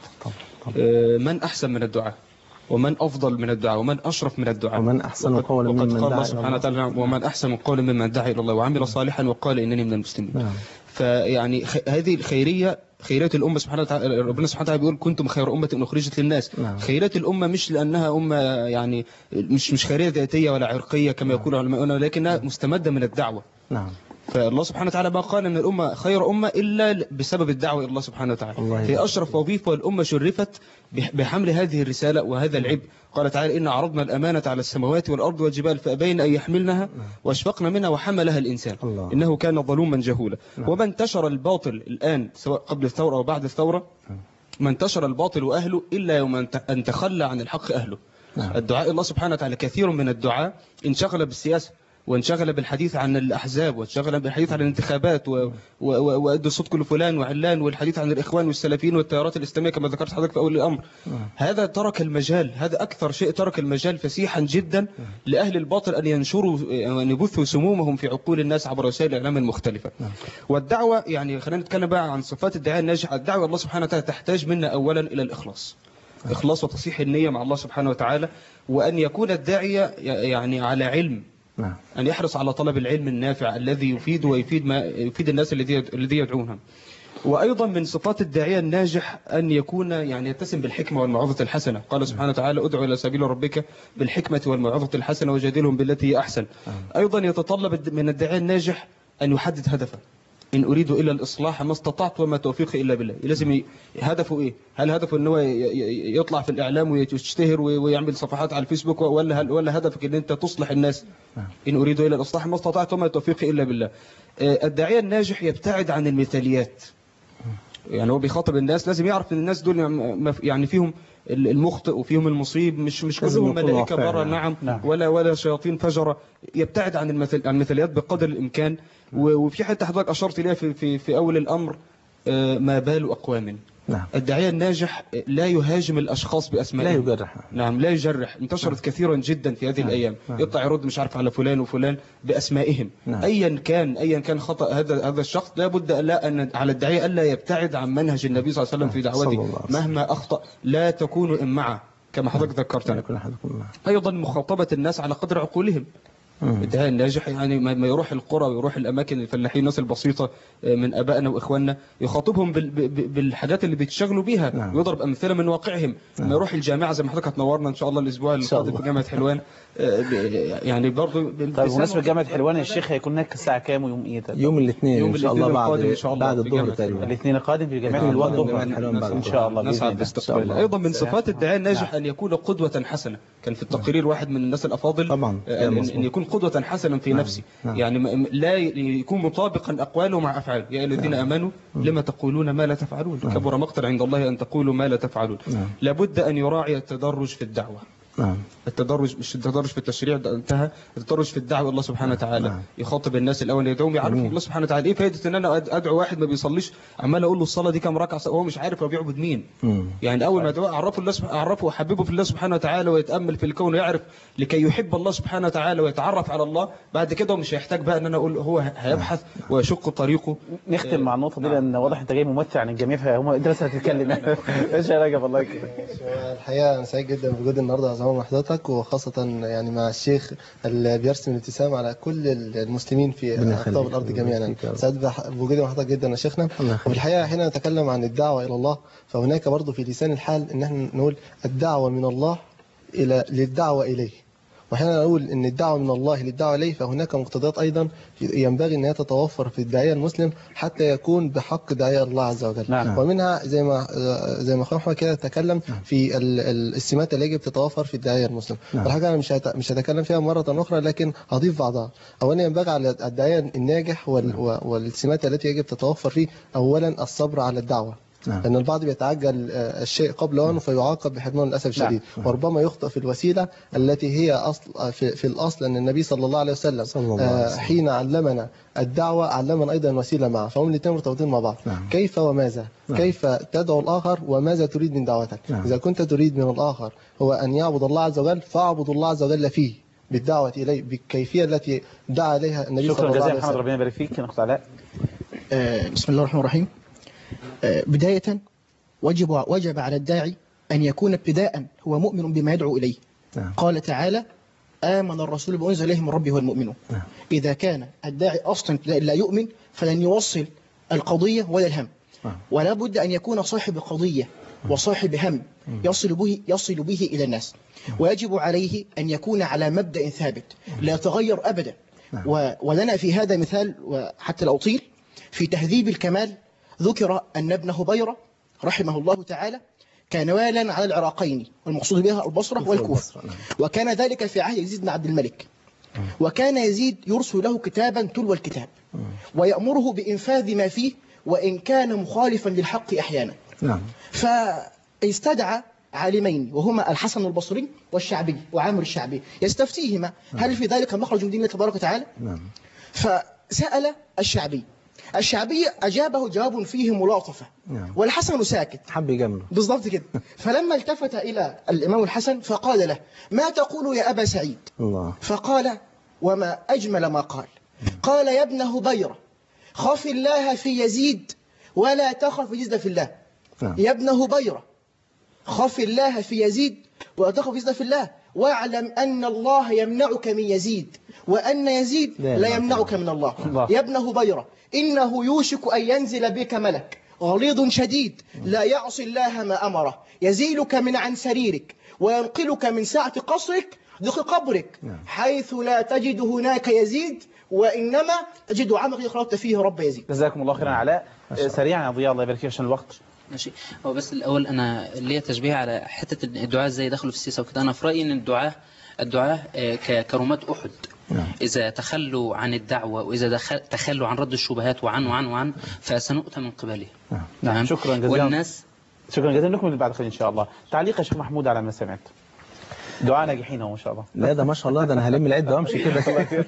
آه، من أحسن من الدعاء ومن أفضل من الدعاء ومن أشرف من الدعاء ومن أحسن وقد- قولا وقد ممن قال دعا الله إلى سبحانه الله. وتعالى ومن أحسن قولا ممن دعا إلى الله وعمل صالحا وقال إنني من المسلمين نعم. فيعني خ... هذه الخيرية خيرية الأمة سبحانه وتعالى ربنا سبحانه وتعالى بيقول كنتم خير أمة أخرجت للناس نعم. خيرية الأمة مش لأنها أمة يعني مش مش خيرية ذاتية ولا عرقية كما يقول علماؤنا ولكنها مستمدة من الدعوة نعم فالله سبحانه وتعالى ما قال ان الامه خير امه الا بسبب الدعوه الى الله سبحانه وتعالى الله هي يبارك اشرف وظيفه والامه شرفت بح- بحمل هذه الرساله وهذا العبء قال تعالى ان عرضنا الامانه على السماوات والارض والجبال فابين ان يحملنها واشفقن منها وحملها الانسان الله. انه كان ظلوما جهولا نعم. وما انتشر الباطل الان سواء قبل الثوره او بعد الثوره ما انتشر الباطل واهله الا يوم أن ت- ان تخلى عن الحق اهله نعم. الدعاء الله سبحانه وتعالى كثير من الدعاء انشغل بالسياسة وانشغل بالحديث عن الأحزاب وانشغل بالحديث عن الانتخابات و- و- و- وأدوا صدق لفلان وعلان والحديث عن الإخوان والسلفيين والتيارات الإسلامية كما ذكرت حضرتك في أول الأمر هذا ترك المجال هذا أكثر شيء ترك المجال فسيحا جدا لأهل الباطل أن ينشروا أن يبثوا سمومهم في عقول الناس عبر وسائل الإعلام المختلفة والدعوة يعني خلينا نتكلم بقى عن صفات الداعية الناجح الدعوة الله سبحانه وتعالى تحتاج منا أولا إلى الإخلاص إخلاص وتصحيح النية مع الله سبحانه وتعالى وأن يكون الداعية يعني على علم نعم أن يحرص على طلب العلم النافع الذي يفيد ويفيد ما يفيد الناس الذي الذي يدعونهم وأيضا من صفات الداعية الناجح أن يكون يعني يتسم بالحكمة والموعظة الحسنة قال سبحانه وتعالى ادعو إلى سبيل ربك بالحكمة والموعظة الحسنة وجادلهم بالتي هي أحسن أيضا يتطلب الد- من الداعية الناجح أن يحدد هدفه إن أريد إلا الإصلاح ما استطعت وما توفيقي إلا بالله لازم ي... هدفه إيه هل هدفه إن هو ي... ي- يطلع في الإعلام ويشتهر وي- ويعمل صفحات على الفيسبوك ولا هل... ولا هدفك إن أنت تصلح الناس إن أريد إلا الإصلاح ما استطعت وما توفيقي إلا بالله آه، الداعية الناجح يبتعد عن المثاليات يعني هو بيخاطب الناس لازم يعرف ان الناس دول يعني- يعني فيهم المخطئ وفيهم المصيب مش مش لازم كلهم يكون ملائكه واقعي برا يعني. نعم نعم. ولا ولا شياطين فجره يبتعد عن المثل عن المثاليات بقدر الامكان و- وفي حته حضرتك اشرت اليها في في في اول الامر آه، ما بال اقوام نعم. الداعيه الناجح لا يهاجم الاشخاص باسمائهم لا يجرح. نعم لا يجرح انتشرت كثيرا جدا في هذه نعم. الايام نعم. يطلع يرد مش عارف على فلان وفلان باسمائهم نعم. ايا كان ايا كان خطا هذا هذا الشخص لابد لا ان على الداعيه الا يبتعد عن منهج النبي صلى الله عليه وسلم في صلى الله دعوته عليه وسلم. مهما اخطا لا تكونوا امعه كما حضرتك ذكرت ايضا مخاطبه الناس على قدر عقولهم الداعي الناجح يعني ما ما يروح القرى ويروح الاماكن الفلاحين الناس البسيطه آه، من ابائنا واخواننا يخاطبهم بال- ب- ب- بالحاجات اللي بيتشغلوا بيها نعم. ويضرب امثله من واقعهم نعم. ما يروح الجامعه زي ما حضرتك هتنورنا ان شاء الله الاسبوع القادم في جامعه حلوان آه، ب- يعني برضه طيب بمناسبة جامعة حلوان الشيخ هيكون هناك الساعة كام ويوم ايه طيب؟ يوم الاثنين يوم ان شاء الله الاثنين بعد القادم إن شاء الله بعد في الظهر جامعة تقريبا الاثنين القادم في جامعة نعم، حلوان القادم ظهرا جامعة حلوان بعد ان الظهر. شاء الله نسعد بإذن الله باستقبال ايضا من صفات الداعيه الناجح ان يكون قدوه حسنه كان في التقرير واحد من الناس الافاضل طبعا آه، ان إن يكون قدوه حسنا في نعم، نفسه نعم. يعني م- م- لا ي- يكون مطابقا اقواله مع افعاله يا أيها الذين امنوا لما تقولون ما لا تفعلون كبر مقتا عند الله ان تقولوا ما لا تفعلون نعم. لابد ان يراعي التدرج في الدعوه نعم التدرج مش التدرج في التشريع ده انتهى التدرج في الدعوه الى الله سبحانه وتعالى نعم. يخاطب الناس الاول يدعوهم يعرفوا الله سبحانه وتعالى ايه فائده ان انا أد- ادعو واحد ما بيصليش عمال اقول له الصلاه دي كام ركعه وهو مش عارف هو بيعبد مين مم. يعني اول ما ادعوه اعرفه الله سبحانه اعرفه وحببه في الله سبحانه وتعالى ويتامل في الكون ويعرف لكي يحب الله سبحانه وتعالى ويتعرف على الله بعد كده هو مش هيحتاج بقى ان انا اقول هو هيبحث ويشق طريقه نختم مع النقطة دي لأن واضح أنت جاي ممثل عن الجميع فهم أنت بس هتتكلم إيش يا رجب الله يكرمك الحقيقة أنا سعيد جدا بوجودي النهاردة عزام مع حضرتك وخاصة يعني مع الشيخ اللي بيرسم الابتسام على كل المسلمين في ربنا أقطاب يخليك. الأرض ربنا جميعا يخليك يا رب. سعيد بح- بوجودي مع حضرتك جدا يا شيخنا الله يخليك. وفي الحقيقة حين نتكلم عن الدعوة إلى الله فهناك برضه في لسان الحال إن احنا نقول الدعوة من الله إلى للدعوة إليه وحين نقول ان الدعوه من الله للدعوه اليه فهناك مقتضيات ايضا ينبغي ان هي تتوفر في الداعيه المسلم حتى يكون بحق داعيه الله عز وجل نعم. ومنها زي ما زي ما اخونا محمد كده تكلم في ال- ال- السمات اللي يجب تتوفر في الداعيه المسلم نعم. والحاجه انا مش هت- مش هتكلم فيها مره اخرى لكن هضيف بعضها اولا ينبغي على الداعيه الناجح وال- و- والسمات التي يجب تتوفر فيه اولا الصبر على الدعوه نعم. لأن البعض بيتعجل آه، الشيء قبل أوانه فيعاقب بحرمان للأسف نعم. الشديد وربما يخطئ في الوسيلة التي هي أصل آه، في, في الأصل أن النبي صلى الله عليه وسلم الله عليه آه، وسلم. حين علمنا الدعوة علمنا أيضا الوسيلة معه فهم الاثنين مرتبطين مع بعض نعم. كيف وماذا نعم. كيف تدعو الآخر وماذا تريد من دعوتك نعم. إذا كنت تريد من الآخر هو أن يعبد الله عز وجل فاعبد الله عز وجل فيه بالدعوة إليه بالكيفية التي دعا إليها النبي صلى شكرا الله جزيلا عليه محمد وسلم ربنا يبارك فيك نقطة علاء آه، بسم الله الرحمن الرحيم آه، بداية وجب وجب على الداعي أن يكون ابتداء هو مؤمن بما يدعو إليه نعم. قال تعالى آمن الرسول بما أنزل إليه من ربه والمؤمنون نعم. إذا كان الداعي أصلا ابتداء لا يؤمن فلن يوصل القضية ولا الهم نعم. ولا بد أن يكون صاحب قضية وصاحب هم يصل به يصل به إلى الناس ويجب عليه أن يكون على مبدأ ثابت لا يتغير أبدا و- ولنا في هذا مثال وحتى لا أطيل في تهذيب الكمال ذكر أن ابن هبيرة رحمه الله تعالى كان والا على العراقين والمقصود بها البصرة والكوفة وكان ذلك في عهد يزيد بن عبد الملك وكان يزيد يرسل له كتابا تلو الكتاب ويأمره بإنفاذ ما فيه وإن كان مخالفا للحق أحيانا نعم فاستدعى عالمين وهما الحسن البصري والشعبي وعامر الشعبي يستفتيهما هل في ذلك مخرج من دين الله تبارك وتعالى نعم فسأل الشعبي الشعبي أجابه جواب فيه ملاطفة نعم والحسن ساكت حب يجامله بالضبط كده فلما التفت إلى الإمام الحسن فقال له ما تقول يا أبا سعيد الله فقال وما أجمل ما قال قال يا ابن هبيرة خف الله في يزيد ولا تخف يزيد في الله نعم. يا ابن هبيرة خف الله في يزيد ولا تخف يزيد في الله واعلم أن الله يمنعك من يزيد وأن يزيد لا لا يمنعك. يمنعك من الله الله. يا ابن هبيرة إنه يوشك أن ينزل بك ملك غليظ شديد لا يعصي الله ما أمره يزيلك من عن سريرك وينقلك من سعة قصرك دق قبرك حيث لا تجد هناك يزيد وإنما تجد عمق خلقت فيه رب يزيد جزاكم الله خيرا علاء سريعا يا ضياء الله يبارك فيك عشان الوقت ماشي هو بس الاول انا ليا تشبيه على حته إن الدعاء ازاي دخلوا في السياسه وكده انا في رايي ان الدعاء الدعاء آه، ك- كرمات احد اذا تخلوا عن الدعوه واذا دخل تخلوا عن رد الشبهات وعن وعن وعن فسنؤتى من قبله نعم تمام؟ شكرا جزيلا والناس شكرا جزيلا لكم اللي بعد خير ان شاء الله تعليق يا شيخ محمود على ما سمعت دعاء ناجحين اهو ما شاء الله لا ده ما شاء الله ده انا هلم العده وامشي كده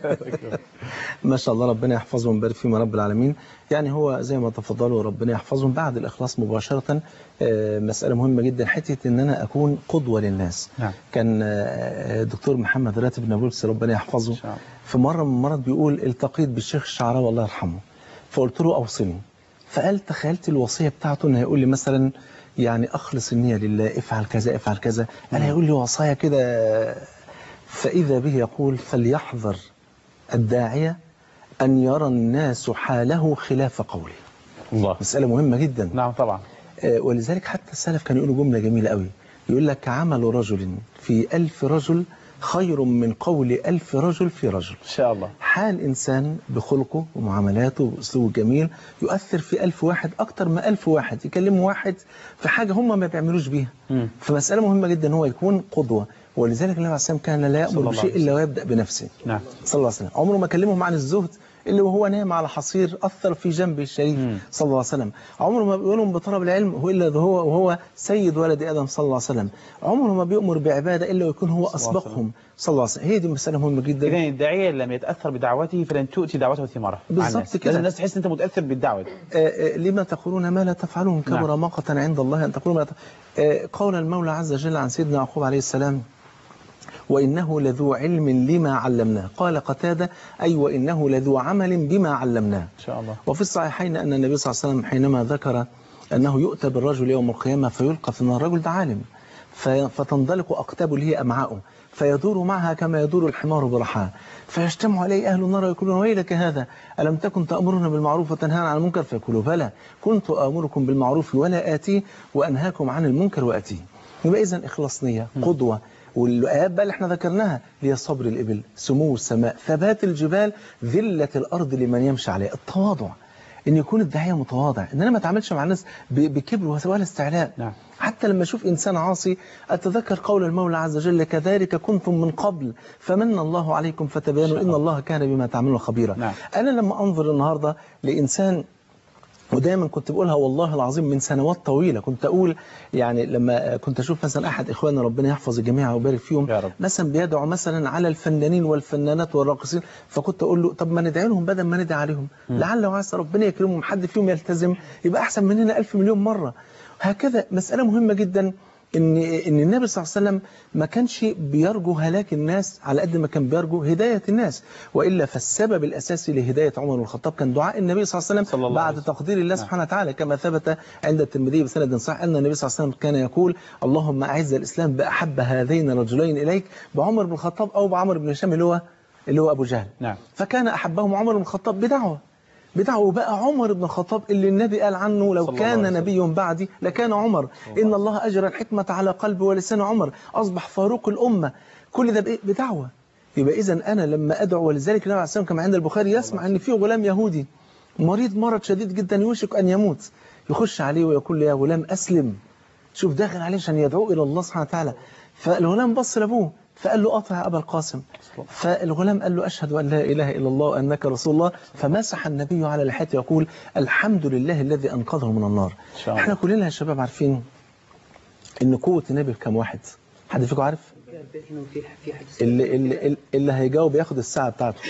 ما شاء الله ربنا يحفظهم ويبارك فيهم يا رب العالمين يعني هو زي ما تفضلوا ربنا يحفظهم بعد الاخلاص مباشره آه، مساله مهمه جدا حته ان انا اكون قدوه للناس نعم. كان آه، الدكتور محمد راتب نابلس ربنا يحفظه في مره من المرات بيقول التقيت بالشيخ الشعراوي الله يرحمه فقلت له اوصني فقال تخيلت الوصيه بتاعته انه هيقول لي مثلا يعني اخلص النيه لله افعل كذا افعل كذا انا هيقول لي وصايا كده فاذا به يقول فليحذر الداعيه ان يرى الناس حاله خلاف قوله الله مساله مهمه جدا نعم طبعا ولذلك حتى السلف كانوا يقولوا جمله جميله قوي يقول لك عمل رجل في ألف رجل خير من قول ألف رجل في رجل إن شاء الله حال إنسان بخلقه ومعاملاته وأسلوبه جميل يؤثر في ألف واحد أكتر من ألف واحد يكلموا واحد في حاجة هم ما بيعملوش بيها فمسألة مهمة جدا هو يكون قدوة ولذلك النبي عليه الصلاة والسلام كان لا صلى يأمر الله بشيء عليه إلا ويبدأ بنفسه نعم صلى الله عليه وسلم عمره ما كلمهم عن الزهد اللي وهو نايم على حصير أثر في جنبه الشريف صلى الله عليه وسلم عمره ما بيقول لهم بطلب العلم هو إلا هو وهو سيد ولد آدم صلى الله عليه وسلم عمره ما بيأمر بعبادة إلا ويكون هو صلى الله عليه أسبقهم صلى الله عليه وسلم هي دي مسألة مهمة جدا إذا الداعية لم يتأثر بدعوته فلن تؤتي دعوته ثمارة مع بالظبط الناس. كده. لازم الناس تحس أنت متأثر بالدعوة دي. آه، آه، لما تقولون ما لا تفعلون كبر نعم. مقتا عند الله أن تقولوا ما لا ت- آه، قول المولى عز وجل عن سيدنا يعقوب عليه السلام وإنه لذو علم لما علمناه قال قتادة أي وإنه لذو عمل بما علمناه إن شاء الله وفي الصحيحين أن النبي صلى الله عليه وسلم حينما ذكر أنه يؤتى بالرجل يوم القيامة فيلقى في النار الرجل ده عالم في- فتنطلق أقتابه اللي هي أمعاؤه فيدور معها كما يدور الحمار برحاه فيجتمع عليه أهل النار ويقولون ويلك هذا ألم تكن تأمرنا بالمعروف وتنهانا عن المنكر فيقولوا بلى كنت آمركم بالمعروف ولا آتيه وأنهاكم عن المنكر وآتيه يبقى إذا إخلاص نية قدوة والآيات بقى اللي احنا ذكرناها اللي هي صبر الإبل سمو السماء ثبات الجبال ذلة الأرض لمن يمشي عليها التواضع ان يكون الداعيه متواضع ان انا ما اتعاملش مع الناس ب- بكبر ولا استعلاء نعم. حتى لما اشوف انسان عاصي اتذكر قول المولى عز وجل كذلك كنتم من قبل فمن الله عليكم فتبينوا ان الله كان بما تعملون خبيرا نعم. انا لما انظر النهارده لانسان ودايما كنت بقولها والله العظيم من سنوات طويلة كنت أقول يعني لما كنت أشوف مثلا أحد إخواننا ربنا يحفظ الجميع ويبارك فيهم يا رب. مثلا بيدعو مثلا على الفنانين والفنانات والراقصين فكنت أقول له طب ما ندعي لهم بدل ما ندعي عليهم لعل وعسى ربنا يكرمهم حد فيهم يلتزم يبقى أحسن مننا ألف مليون مرة هكذا مسألة مهمة جدا ان ان النبي صلى الله عليه وسلم ما كانش بيرجو هلاك الناس على قد ما كان بيرجو هدايه الناس والا فالسبب الاساسي لهدايه عمر بن الخطاب كان دعاء النبي صلى الله عليه وسلم الله بعد عليه تقدير الله سبحانه وتعالى كما ثبت عند الترمذي بسند صحيح ان النبي صلى الله عليه وسلم كان يقول اللهم اعز الاسلام باحب هذين الرجلين اليك بعمر بن الخطاب او بعمر بن هشام اللي هو اللي هو ابو جهل نعم فكان احبهم عمر بن الخطاب بدعوه بدعوه بقى عمر بن الخطاب اللي النبي قال عنه لو صلى الله كان عليه وسلم. نبي بعدي لكان عمر إن الله أجرى الحكمة على قلب ولسان عمر أصبح فاروق الأمة كل ده بإيه؟ بدعوة يبقى إذا أنا لما أدعو ولذلك النبي عليه الصلاة والسلام كما عند البخاري يسمع أن في غلام يهودي مريض مرض شديد جدا يوشك أن يموت يخش عليه ويقول له يا غلام أسلم شوف داخل عليه عشان يدعو إلى الله سبحانه وتعالى فالغلام بص لأبوه فقال له أطع أبا القاسم فالغلام قال له أشهد أن لا إله إلا الله وأنك رسول الله فمسح النبي على لحيته يقول الحمد لله الذي أنقذه من النار شاء الله. احنا كلنا يا شباب عارفين ان قوة النبي بكام واحد حد فيكم عارف اللي, اللي, اللي هيجاوب ياخد الساعة بتاعته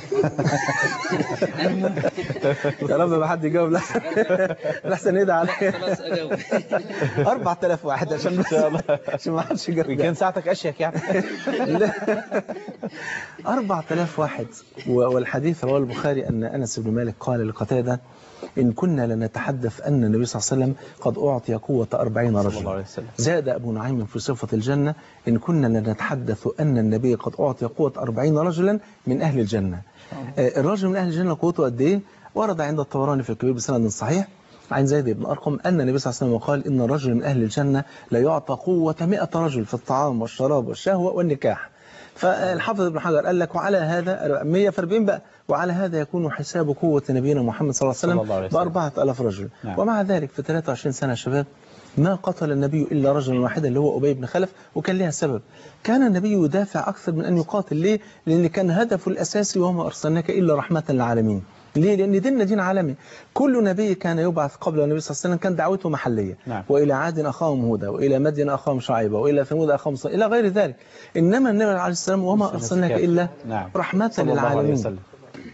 يا رب ما حد يجاوب لا لحسن يدعي عليا 4000 واحد عشان بس عشان ما حدش يجاوب كان ساعتك أشيك يعني لا 4000 واحد و- والحديث رواه البخاري أن أنس بن مالك قال لقتادة إن كنا لنتحدث أن النبي صلى الله عليه وسلم قد أعطي قوة أربعين صلى الله عليه رجلا وسلم زاد أبو نعيم في صفة الجنة إن كنا لنتحدث أن النبي قد أعطي قوة أربعين رجلا من أهل الجنة آه، الرجل من أهل الجنة قوته قد إيه ورد عند الطبراني في الكبير بسند صحيح عن زيد بن أرقم أن النبي صلى الله عليه وسلم قال إن الرجل من أهل الجنة لا يعطى قوة مئة رجل في الطعام والشراب والشهوة والنكاح فالحافظ ابن حجر قال لك وعلى هذا 140 بقى وعلى هذا يكون حساب قوة نبينا محمد صلى الله عليه صلى الله عليه وسلم وسلم. بأربعة ألاف رجل نعم. ومع ذلك في 23 سنة يا شباب ما قتل النبي إلا رجلا واحدا اللي هو أبي بن خلف وكان لها سبب كان النبي يدافع أكثر من أن يقاتل ليه؟ لأن كان هدفه الأساسي وما أرسلناك إلا رحمة للعالمين ليه؟ لأن ديننا دين عالمي كل نبي كان يبعث قبل النبي صلى الله عليه وسلم كان دعوته محلية نعم. وإلى عاد أخاهم هودا وإلى مدين أخاهم شعيبة وإلى ثمود أخاهم صالح إلى غير ذلك إنما النبي عليه السلام وما أرسلناك إلا نعم. رحمة صلى الله عليه للعالمين وسلم.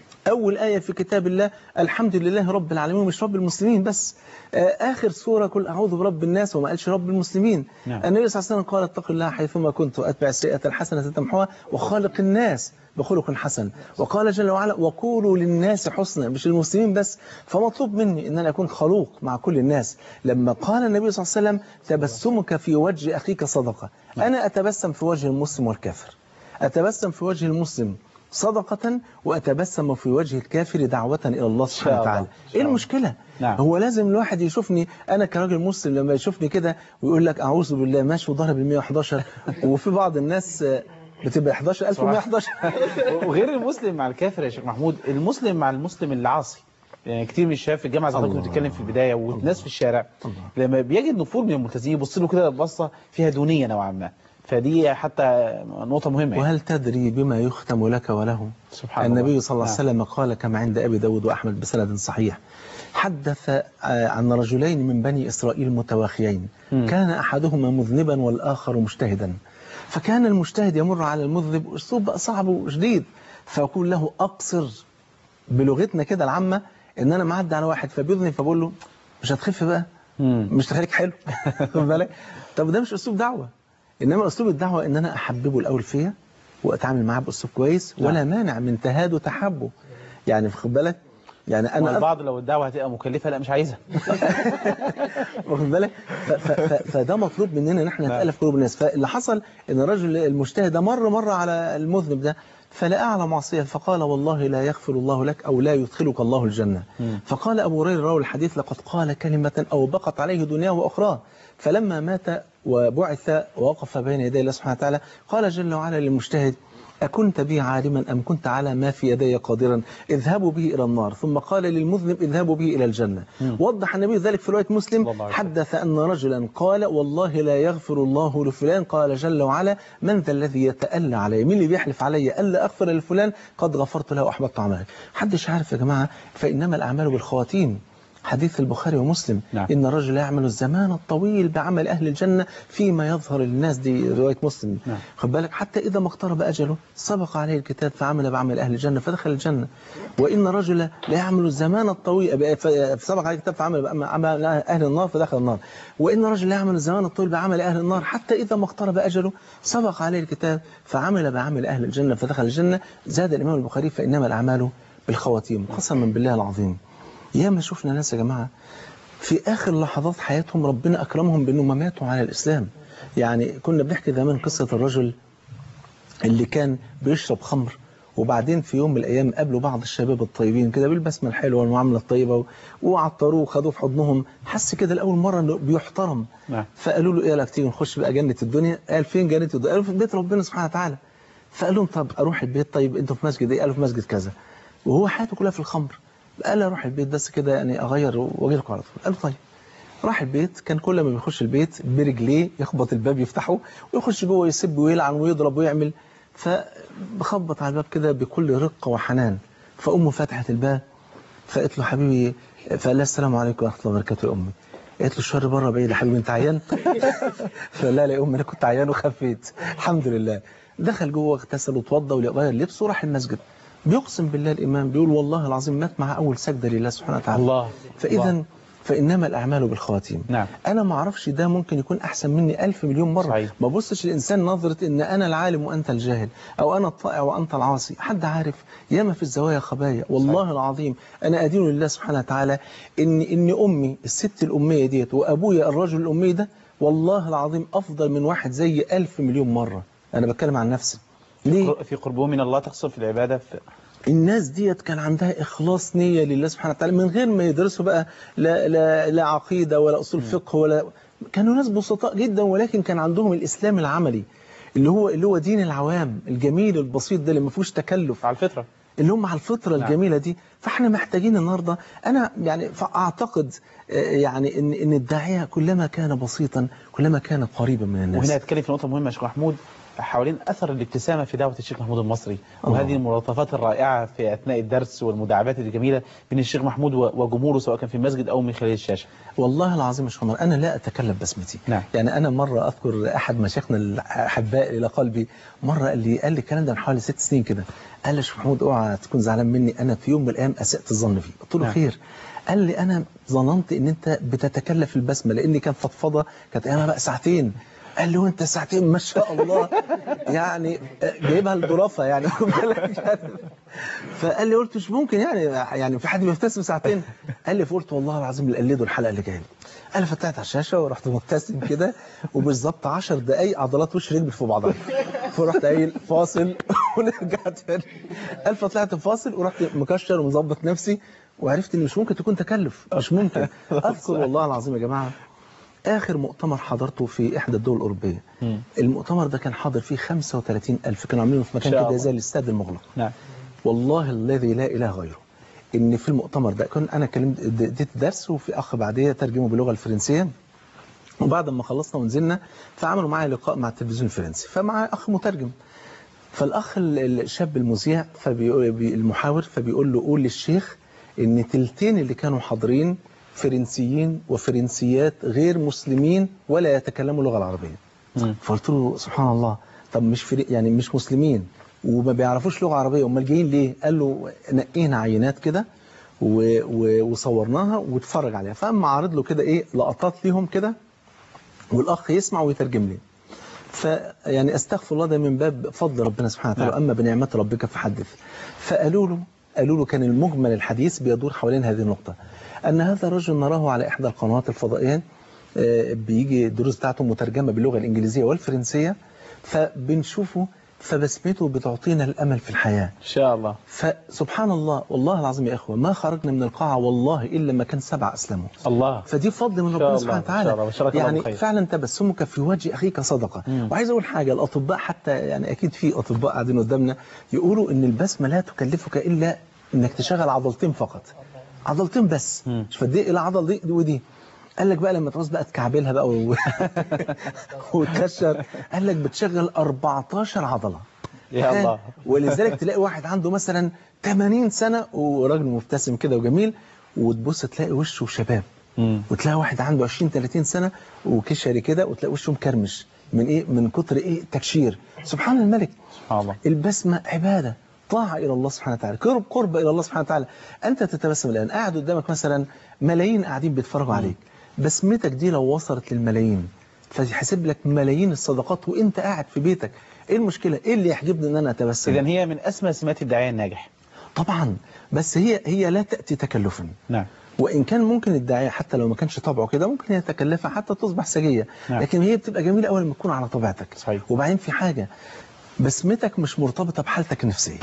أول آية في كتاب الله الحمد لله رب العالمين مش رب المسلمين بس آه، آخر سورة قل أعوذ برب الناس وما قالش رب المسلمين نعم. النبي صلى الله عليه وسلم قال اتق الله حيثما كنت وأتبع السيئة الحسنة تمحوها وخالق الناس بخلق حسن وقال جل وعلا وقولوا للناس حسنا مش المسلمين بس فمطلوب مني ان انا اكون خلوق مع كل الناس لما قال النبي صلى الله عليه وسلم تبسمك في وجه اخيك صدقه انا اتبسم في وجه المسلم والكافر أتبسم في وجه المسلم صدقة وأتبسم في وجه الكافر دعوة إلى الله سبحانه الله. وتعالى إيه المشكلة؟ نعم. هو لازم الواحد يشوفني أنا كراجل مسلم لما يشوفني كده ويقول لك أعوذ بالله ماشي وضرب ال 111 وفي بعض الناس آه، بتبقى 11111 وغير المسلم مع الكافر يا شيخ محمود المسلم مع المسلم العاصي يعني كتير من الشباب في الجامعه زي ما كنت الله. بتتكلم في البدايه والناس في الشارع لما بيجد نفور من الملتزمين يبص له كده بصه فيها دونيه نوعا ما فدي حتى نقطه مهمه يعني. وهل تدري بما يختم لك وله سبحان النبي الله. صلى الله عليه نعم. وسلم قال كما عند أبي داود وأحمد بسند صحيح حدث آه، عن رجلين من بني إسرائيل متواخيين مم. كان أحدهما مذنبا والآخر مجتهدا فكان المجتهد يمر على المذنب أسلوب بقى صعب وشديد فيقول له أقصر بلغتنا كده العامة إن أنا معدي على واحد فبيذنب فبقول له مش هتخف بقى مش تخليك حلو واخد بالك طب ده مش أسلوب دعوة إنما أسلوب الدعوة إن أنا أحببه الأول فيا وأتعامل معاه بأسلوب كويس ولا مانع من تهاد وتحبه يعني خد بالك يعني أنا أنا البعض لو الدعوه هتبقى مكلفه لا مش عايزها واخد بالك ف- ف- ف- فده مطلوب مننا ان احنا نتالف قلوب الناس فاللي حصل ان الرجل المجتهد ده مر مره على المذنب ده فلقى على معصيه فقال والله لا يغفر الله لك او لا يدخلك الله الجنه فقال ابو هريره راوي الحديث لقد قال كلمه او بقت عليه دنياه واخراه فلما مات وبعث ووقف بين يدي الله سبحانه وتعالى قال جل وعلا للمجتهد أكنت بي عالما أم كنت على ما في يدي قادرا اذهبوا به إلى النار ثم قال للمذنب اذهبوا به إلى الجنة وضح النبي ذلك في رواية مسلم حدث أن رجلا قال والله لا يغفر الله لفلان قال جل وعلا من ذا الذي يتألى علي مين اللي بيحلف علي ألا أغفر لفلان قد غفرت له وأحبطت عمله حدش عارف يا جماعة فإنما الأعمال بالخواتيم حديث البخاري ومسلم نعم. إن الرجل يعمل الزمان الطويل بعمل أهل الجنة فيما يظهر للناس دي رواية مسلم نعم. خد بالك حتى إذا ما اقترب أجله سبق عليه الكتاب فعمل بعمل أهل الجنة فدخل الجنة وإن الرجل لا يعمل الزمان الطويل فسبق عليه الكتاب فعمل بعمل أهل النار فدخل النار وإن الرجل لا يعمل الزمان الطويل بعمل أهل النار حتى إذا ما اقترب أجله سبق عليه الكتاب فعمل بعمل أهل الجنة فدخل الجنة زاد الإمام البخاري فإنما الأعمال بالخواتيم قسما بالله العظيم ياما شفنا ناس يا جماعة في آخر لحظات حياتهم ربنا أكرمهم بأنهم ماتوا على الإسلام يعني كنا بنحكي زمان قصة الرجل اللي كان بيشرب خمر وبعدين في يوم من الأيام قابلوا بعض الشباب الطيبين كده بالبسمة الحلوة والمعاملة الطيبة و- وعطروه وخدوه في حضنهم حس كده لأول مرة إنه بيحترم نعم. فقالوا له إيه لك تيجي نخش بقى جنة الدنيا قال فين جنة الدنيا قالوا في بيت ربنا سبحانه وتعالى فقال لهم طب أروح البيت طيب أنتوا في مسجد إيه قالوا في مسجد كذا وهو حياته كلها في الخمر قال اروح البيت بس كده يعني اغير واجي لكم على طول قال له طيب راح البيت كان كل ما بيخش البيت برجليه يخبط الباب يفتحه ويخش جوه يسب ويلعن ويضرب ويعمل فبخبط على الباب كده بكل رقه وحنان فامه فتحت الباب فقالت له حبيبي فقال لها السلام عليكم ورحمه الله وبركاته يا امي قالت له الشر بره بعيد يا حبيبي انت عيان فقال لها لا يا امي انا كنت عيان وخفيت الحمد لله دخل جوه اغتسل وتوضى وغير لبسه وراح المسجد بيقسم بالله الإمام بيقول والله العظيم مات مع أول سجدة لله سبحانه وتعالى الله فإذا الله. فإنما الأعمال بالخواتيم نعم أنا ما أعرفش ده ممكن يكون أحسن مني ألف مليون مرة صحيح. ما بصش الإنسان نظرة إن أنا العالم وأنت الجاهل أو أنا الطائع وأنت العاصي حد عارف ياما في الزوايا خبايا والله صحيح. العظيم أنا أدين لله سبحانه وتعالى إن إن أمي الست الأمية ديت وأبويا الرجل الأمي ده والله العظيم أفضل من واحد زي ألف مليون مرة أنا بتكلم عن نفسي ليه؟ في قربهم من الله تقصد في العبادة في الناس ديت كان عندها إخلاص نية لله سبحانه وتعالى من غير ما يدرسوا بقى لا, لا, لا عقيدة ولا أصول فقه ولا كانوا ناس بسطاء جدا ولكن كان عندهم الإسلام العملي اللي هو اللي هو دين العوام الجميل البسيط ده اللي ما فيهوش تكلف على الفطره اللي هم على الفطره نعم. الجميله دي فاحنا محتاجين النهارده انا يعني اعتقد يعني ان ان الداعيه كلما كان بسيطا كلما كان قريبا من الناس وهنا هتكلم في نقطه مهمه يا شيخ محمود حوالين اثر الابتسامه في دعوه الشيخ محمود المصري الله. وهذه الملاطفات الرائعه في اثناء الدرس والمداعبات الجميله بين الشيخ محمود و- وجمهوره سواء كان في المسجد او من خلال الشاشه والله العظيم يا شيخ عمر انا لا اتكلف بسمتي نعم. يعني انا مره اذكر احد مشايخنا الاحباء الى قلبي مره قال لي قال لي الكلام ده من حوالي ست سنين كده قال لي يا شيخ محمود اوعى تكون زعلان مني انا في يوم من الايام اسات الظن فيه قلت له نعم. خير قال لي انا ظننت ان انت بتتكلف البسمه لان كان فضفضه كانت ايامها بقى ساعتين قال له انت ساعتين ما شاء الله يعني جايبها الظرافه يعني خد بالك. فقال لي قلت مش ممكن يعني يعني في حد بيبتسم ساعتين قال لي فقلت والله العظيم اللي قلده الحلقه اللي جايه انا فتحت على الشاشه ورحت مبتسم كده وبالظبط 10 دقايق عضلات وش رجلي في بعضها فرحت قايل فاصل ونرجع تاني قال فطلعت فاصل ورحت مكشر ومظبط نفسي وعرفت ان مش ممكن تكون تكلف مش ممكن اذكر والله العظيم يا جماعه اخر مؤتمر حضرته في احدى الدول الاوروبيه المؤتمر ده كان حاضر فيه 35 ألف كانوا عاملينه في مكان شاء كده الله. زي الاستاد المغلق نعم والله الذي لا إله غيره إن في المؤتمر ده كنت أنا كلمت اديت درس وفي أخ بعديه ترجمه باللغة الفرنسية وبعد ما خلصنا ونزلنا فعملوا معايا لقاء مع التلفزيون الفرنسي فمعايا أخ مترجم فالأخ ال- الشاب المذيع فبيقول بي- المحاور فبيقول له قول للشيخ إن تلتين اللي كانوا حاضرين فرنسيين وفرنسيات غير مسلمين ولا يتكلموا اللغة العربية فقلت له سبحان الله طب مش فري يعني مش مسلمين وما بيعرفوش لغه عربيه امال جايين ليه؟ قال له نقينا عينات كده و- و- وصورناها واتفرج عليها فاما عارض له كده ايه لقطات ليهم كده والاخ يسمع ويترجم لي فيعني استغفر الله ده من باب فضل ربنا سبحانه وتعالى اما بنعمه ربك فحدث فقالوا له قالوا له كان المجمل الحديث بيدور حوالين هذه النقطه ان هذا الرجل نراه على احدى القنوات الفضائيه آه، بيجي الدروس بتاعته مترجمه باللغه الانجليزيه والفرنسيه فبنشوفه فبسمته بتعطينا الامل في الحياه ان شاء الله فسبحان الله والله العظيم يا اخوه ما خرجنا من القاعه والله الا ما كان سبع اسلموا الله فدي فضل من إن شاء ربنا الله، سبحانه إن شاء الله، وتعالى وشارك الله يعني بالخير. فعلا تبسمك في وجه اخيك صدقه مم. وعايز اقول حاجه الاطباء حتى يعني اكيد في اطباء قاعدين قدامنا يقولوا ان البسمه لا تكلفك الا انك تشغل عضلتين فقط عضلتين بس شوف قد ايه العضل دي دي ودي قال لك بقى لما تعوز بقى تكعبلها بقى و... وتكشر قال لك بتشغل 14 عضله يا الله. ولذلك تلاقي واحد عنده مثلا 80 سنه وراجل مبتسم كده وجميل وتبص تلاقي وشه شباب وتلاقي واحد عنده 20 30 سنه وكشري كده وتلاقي وشه مكرمش من ايه من كتر ايه تكشير سبحان الملك سبحان الله البسمه عباده طاعه الى الله سبحانه وتعالى قرب قرب الى الله سبحانه وتعالى انت تتبسم الان قاعد قدامك مثلا ملايين قاعدين بيتفرجوا عليك بسمتك دي لو وصلت للملايين فيحسب لك ملايين الصدقات وانت قاعد في بيتك ايه المشكله ايه اللي يحجبني ان انا اتبسم اذا هي من اسمى سمات الداعيه الناجح طبعا بس هي هي لا تاتي تكلفا نعم وان كان ممكن الداعيه حتى لو ما كانش طبعه كده ممكن يتكلفها حتى تصبح سجيه نعم. لكن هي بتبقى جميله اول ما تكون على طبيعتك صحيح. وبعدين في حاجه بسمتك مش مرتبطه بحالتك النفسيه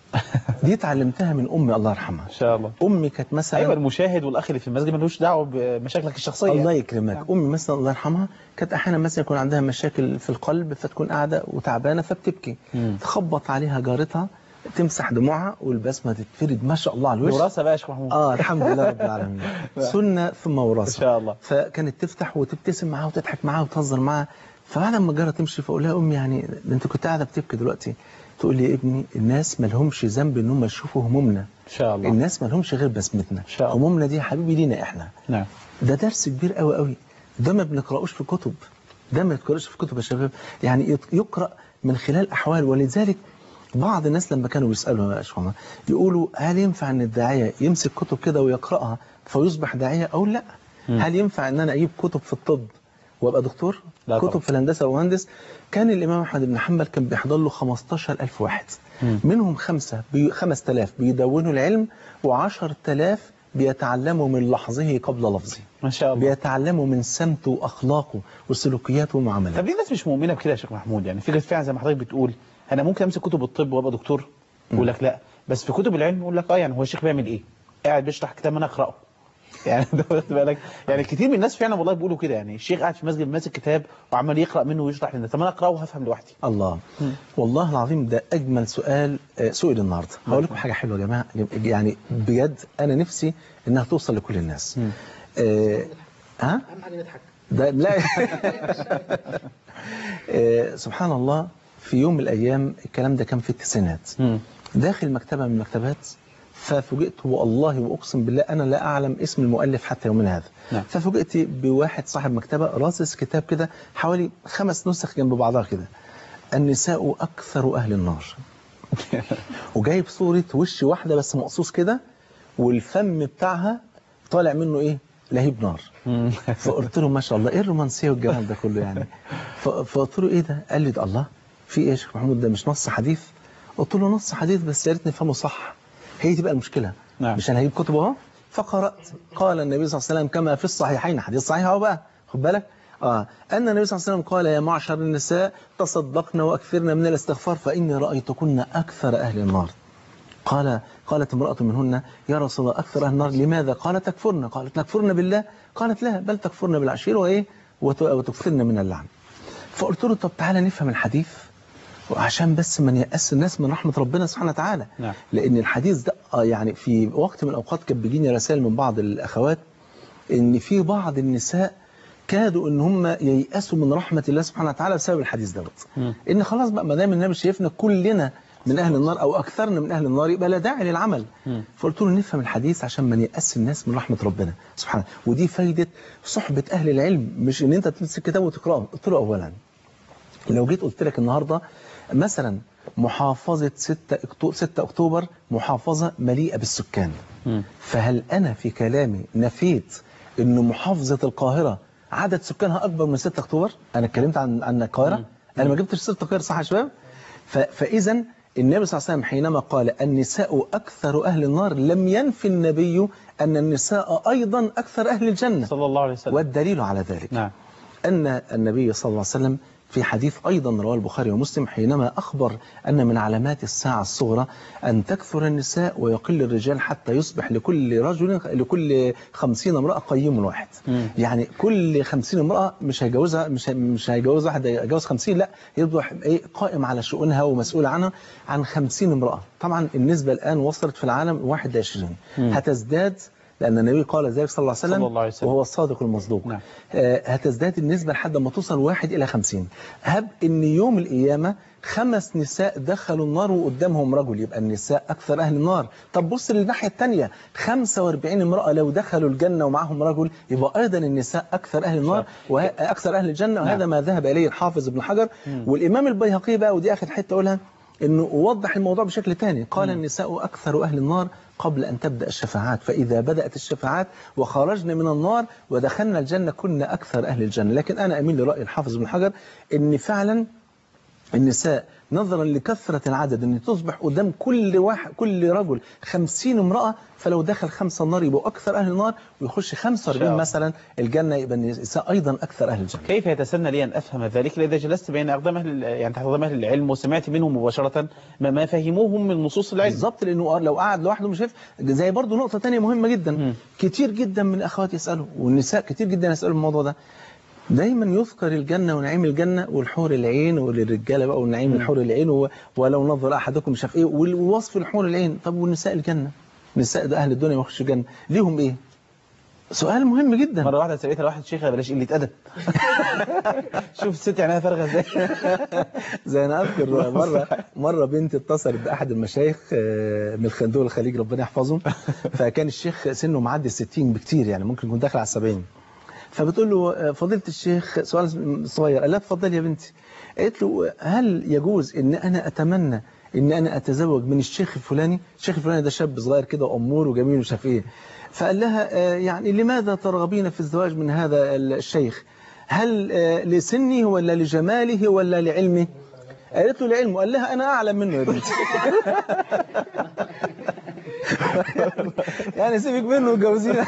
دي اتعلمتها من امي الله يرحمها ان شاء الله امي كانت مثلا ايوه المشاهد والاخ اللي في المسجد ملوش دعوه بمشاكلك الشخصيه الله يكرمك امي مثلا الله يرحمها كانت احيانا مثلا يكون عندها مشاكل في القلب فتكون قاعده وتعبانه فبتبكي مم. تخبط عليها جارتها تمسح دموعها والبسمه تتفرد ما شاء الله على الوش وراثه بقى يا شيخ محمود اه الحمد لله رب العالمين سنه ثم وراثه ان شاء الله فكانت تفتح وتبتسم معاها وتضحك معاها وتهزر معاها فبعد ما الجاره تمشي فاقول لها امي يعني ده انت كنت قاعده بتبكي دلوقتي تقول لي يا ابني الناس ما لهمش ذنب ان هم يشوفوا همومنا ان شاء الله الناس ما لهمش غير بسمتنا شاء الله. همومنا دي يا حبيبي لينا احنا نعم ده درس كبير قوي قوي ده ما بنقراوش في كتب ده ما يتقراش في كتب يا شباب يعني يت- يقرا من خلال احوال ولذلك بعض الناس لما كانوا بيسالوا يا شيخ يقولوا هل ينفع ان الداعيه يمسك كتب كده ويقراها فيصبح داعيه او لا مم. هل ينفع ان انا اجيب كتب في الطب وابقى دكتور لا كتب طبعا. في الهندسه ومهندس كان الامام احمد بن حنبل كان بيحضر له 15000 واحد مم. منهم خمسة بي 5000 بيدونوا العلم و10000 بيتعلموا من لحظه قبل لفظه ما شاء الله بيتعلموا من سمته واخلاقه وسلوكياته ومعاملاته طب ليه الناس مش مؤمنه بكده يا شيخ محمود يعني فكره فعلا زي ما حضرتك بتقول انا ممكن امسك كتب الطب وابقى دكتور يقول لك لا بس في كتب العلم يقول لك اه يعني هو الشيخ بيعمل ايه قاعد بيشرح كتاب انا اقراه يعني ده واخد بالك يعني كتير من الناس فعلا والله بيقولوا كده يعني الشيخ قاعد في مسجد ماسك كتاب وعمال يقرا منه ويشرح للناس طب انا اقراه وهفهم لوحدي الله والله العظيم ده اجمل سؤال آه، سئل النهارده هقول لكم حاجه حلوه يا جماعه يعني بجد انا نفسي انها توصل لكل الناس آه، ها اهم حاجه نضحك ده لا آه، سبحان الله في يوم من الايام الكلام ده كان في التسعينات داخل مكتبه من المكتبات ففوجئت والله واقسم بالله انا لا اعلم اسم المؤلف حتى يومنا هذا نعم. ففوجئت بواحد صاحب مكتبه راصص كتاب كده حوالي خمس نسخ جنب بعضها كده النساء اكثر اهل النار وجايب صوره وش واحده بس مقصوص كده والفم بتاعها طالع منه ايه لهيب نار فقلت له ما شاء الله ايه الرومانسيه والجمال ده كله يعني ف- فقلت له ايه ده قال لي ده الله في ايه يا شيخ محمود ده مش نص حديث قلت له نص حديث بس يا ريت نفهمه صح هي دي بقى المشكله نعم. مش انا هجيب كتب اهو فقرات قال النبي صلى الله عليه وسلم كما في الصحيحين حديث صحيح اهو بقى خد بالك اه ان النبي صلى الله عليه وسلم قال يا معشر النساء تصدقن واكثرن من الاستغفار فاني رايتكن اكثر اهل النار قال قالت امرأة منهن يا رسول الله أكثر أهل النار لماذا قالت تكفرن قالت نكفرن بالله قالت لا بل تكفرن بالعشير وإيه وت- وتكثرن من اللعن فقلت له طب تعالى نفهم الحديث وعشان بس ما نيأس الناس من رحمة ربنا سبحانه وتعالى نعم. لأن الحديث ده آه يعني في وقت من الأوقات كان بيجيني رسائل من بعض الأخوات إن في بعض النساء كادوا ان هم ييأسوا من رحمة الله سبحانه وتعالى بسبب الحديث دوت ان خلاص بقى ما دام النبي شايفنا كلنا من اهل النار او اكثرنا من اهل النار يبقى لا داعي للعمل فقلت له نفهم الحديث عشان ما نيأس الناس من رحمة ربنا سبحانه ودي فايدة صحبة اهل العلم مش ان انت تمسك كتاب وتقراه قلت له اولا لو جيت قلت لك النهارده مثلا محافظة 6 أكتوبر 6 أكتوبر محافظة مليئة بالسكان فهل أنا في كلامي نفيت أن محافظة القاهرة عدد سكانها أكبر من 6 أكتوبر أنا اتكلمت عن عن القاهرة أنا ما جبتش 6 أكتوبر صح يا شباب ف- فإذا النبي صلى الله عليه وسلم حينما قال النساء أكثر أهل النار لم ينفي النبي أن النساء أيضا أكثر أهل الجنة صلى الله عليه وسلم والدليل على ذلك نعم أن النبي صلى الله عليه وسلم في حديث أيضا رواه البخاري ومسلم حينما أخبر أن من علامات الساعة الصغرى أن تكثر النساء ويقل الرجال حتى يصبح لكل رجل لكل خمسين امرأة قيم واحد يعني كل خمسين امرأة مش هيجوزها مش هي- مش هيجوز واحد يجوز خمسين لا يصبح إيه قائم على شؤونها ومسؤول عنها عن خمسين امرأة طبعا النسبة الآن وصلت في العالم 21 مم. هتزداد لأن النبي قال ذلك صلى الله عليه وسلم, صلى الله عليه وسلم. وهو الصادق المصدوق نعم. آه، هتزداد النسبة لحد ما توصل واحد إلى خمسين هب إن يوم القيامة خمس نساء دخلوا النار وقدامهم رجل يبقى النساء أكثر أهل النار طب بص للناحية الثانية 45 امرأة لو دخلوا الجنة ومعهم رجل يبقى أيضا النساء أكثر أهل النار وأكثر أهل الجنة وهذا ما ذهب إليه الحافظ ابن حجر والإمام البيهقي بقى ودي آخر حتة أقولها انه وضح الموضوع بشكل تاني قال النساء اكثر اهل النار قبل ان تبدا الشفاعات فاذا بدات الشفاعات وخرجنا من النار ودخلنا الجنه كنا اكثر اهل الجنه لكن انا اميل لراي الحافظ ابن حجر ان فعلا النساء نظرا لكثرة العدد ان تصبح قدام كل واحد كل رجل خمسين امرأة فلو دخل خمسة النار يبقوا أكثر أهل النار ويخش 45 الله. مثلا الجنة يبقى النساء أيضا أكثر أهل الجنة كيف يتسنى لي أن أفهم ذلك إذا جلست بين أقدام أهل يعني تحت أقدام أهل العلم وسمعت منهم مباشرة ما, ما فهموهم من نصوص العلم بالظبط لأنه لو قعد لوحده مش هيفهم زي برضه نقطة تانية مهمة جدا كتير جدا من الأخوات يسألوا والنساء كتير جدا يسألوا الموضوع ده دايما يذكر الجنة ونعيم الجنة والحور العين وللرجالة بقى ونعيم الحور العين و- ولو نظر أحدكم مش عارف إيه ووصف الحور العين طب والنساء الجنة نساء ده أهل الدنيا ما يخشوا الجنة ليهم إيه سؤال مهم جدا مرة واحدة سألتها لواحد شيخ بلاش قلة أدب شوف الست عينها فارغة ازاي زي انا اذكر مره مره بنتي اتصلت باحد المشايخ آه، من الخندوق الخليج ربنا يحفظهم فكان الشيخ سنه معدي ال 60 بكتير يعني ممكن يكون داخل على 70 فبتقول له آه، فضيله الشيخ سؤال صغير قال لها اتفضلي يا بنتي قالت له هل يجوز ان انا اتمنى ان انا اتزوج من الشيخ الفلاني الشيخ الفلاني ده شاب صغير كده وامور وجميل ومش عارف ايه فقال لها آه، يعني لماذا ترغبين في الزواج من هذا الشيخ هل آه، لسنه ولا لجماله ولا لعلمه قالت له لعلمه قال لها انا اعلم منه يا بنتي يعني سيبك منه وجوزينا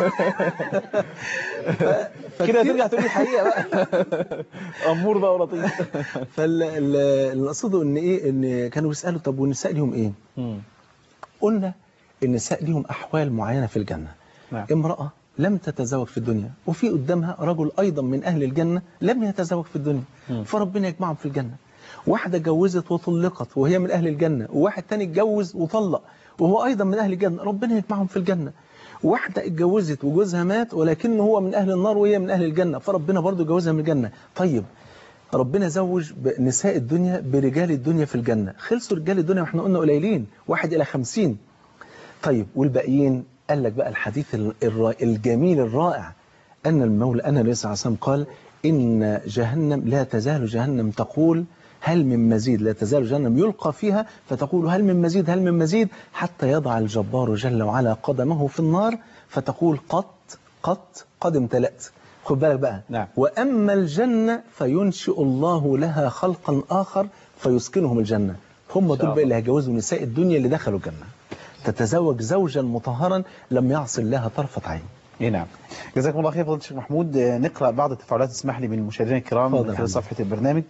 كده ترجع تقول الحقيقة بقى أمور بقى ولطيف فاللي اقصده ان ايه ان كانوا بيسالوا طب والنساء ليهم ايه قلنا النساء ليهم احوال معينه في الجنه نعم. امراه لم تتزوج في الدنيا وفي قدامها رجل أيضا من أهل الجنة لم يتزوج في الدنيا فربنا يجمعهم في الجنة واحدة جوزت وطلقت وهي من أهل الجنة وواحد تاني اتجوز وطلق وهو أيضا من أهل الجنة ربنا يجمعهم في الجنة واحدة اتجوزت وجوزها مات ولكنه هو من أهل النار وهي من أهل الجنة فربنا برضو جوزها من الجنة طيب ربنا زوج نساء الدنيا برجال الدنيا في الجنة خلصوا رجال الدنيا واحنا قلنا قليلين واحد إلى خمسين طيب والباقيين قال لك بقى الحديث ال- الر- الجميل الرائع أن المولى أن النبي صلى الله عليه وسلم قال إن جهنم لا تزال جهنم تقول هل من مزيد لا تزال جهنم يلقى فيها فتقول هل من مزيد هل من مزيد حتى يضع الجبار جل وعلا قدمه في النار فتقول قط قط قد امتلأت خد بالك بقى نعم. وأما الجنة فينشئ الله لها خلقا آخر فيسكنهم الجنة هم دول بقى اللي هيجوزوا نساء الدنيا اللي دخلوا الجنة تتزوج زوجا مطهرا لم يعص الله طرفة عين اي نعم جزاكم الله خير فضيله الشيخ محمود آه، نقرا بعض التفاعلات اسمح لي من المشاهدين الكرام اتفضل يا في حبيبي. صفحه البرنامج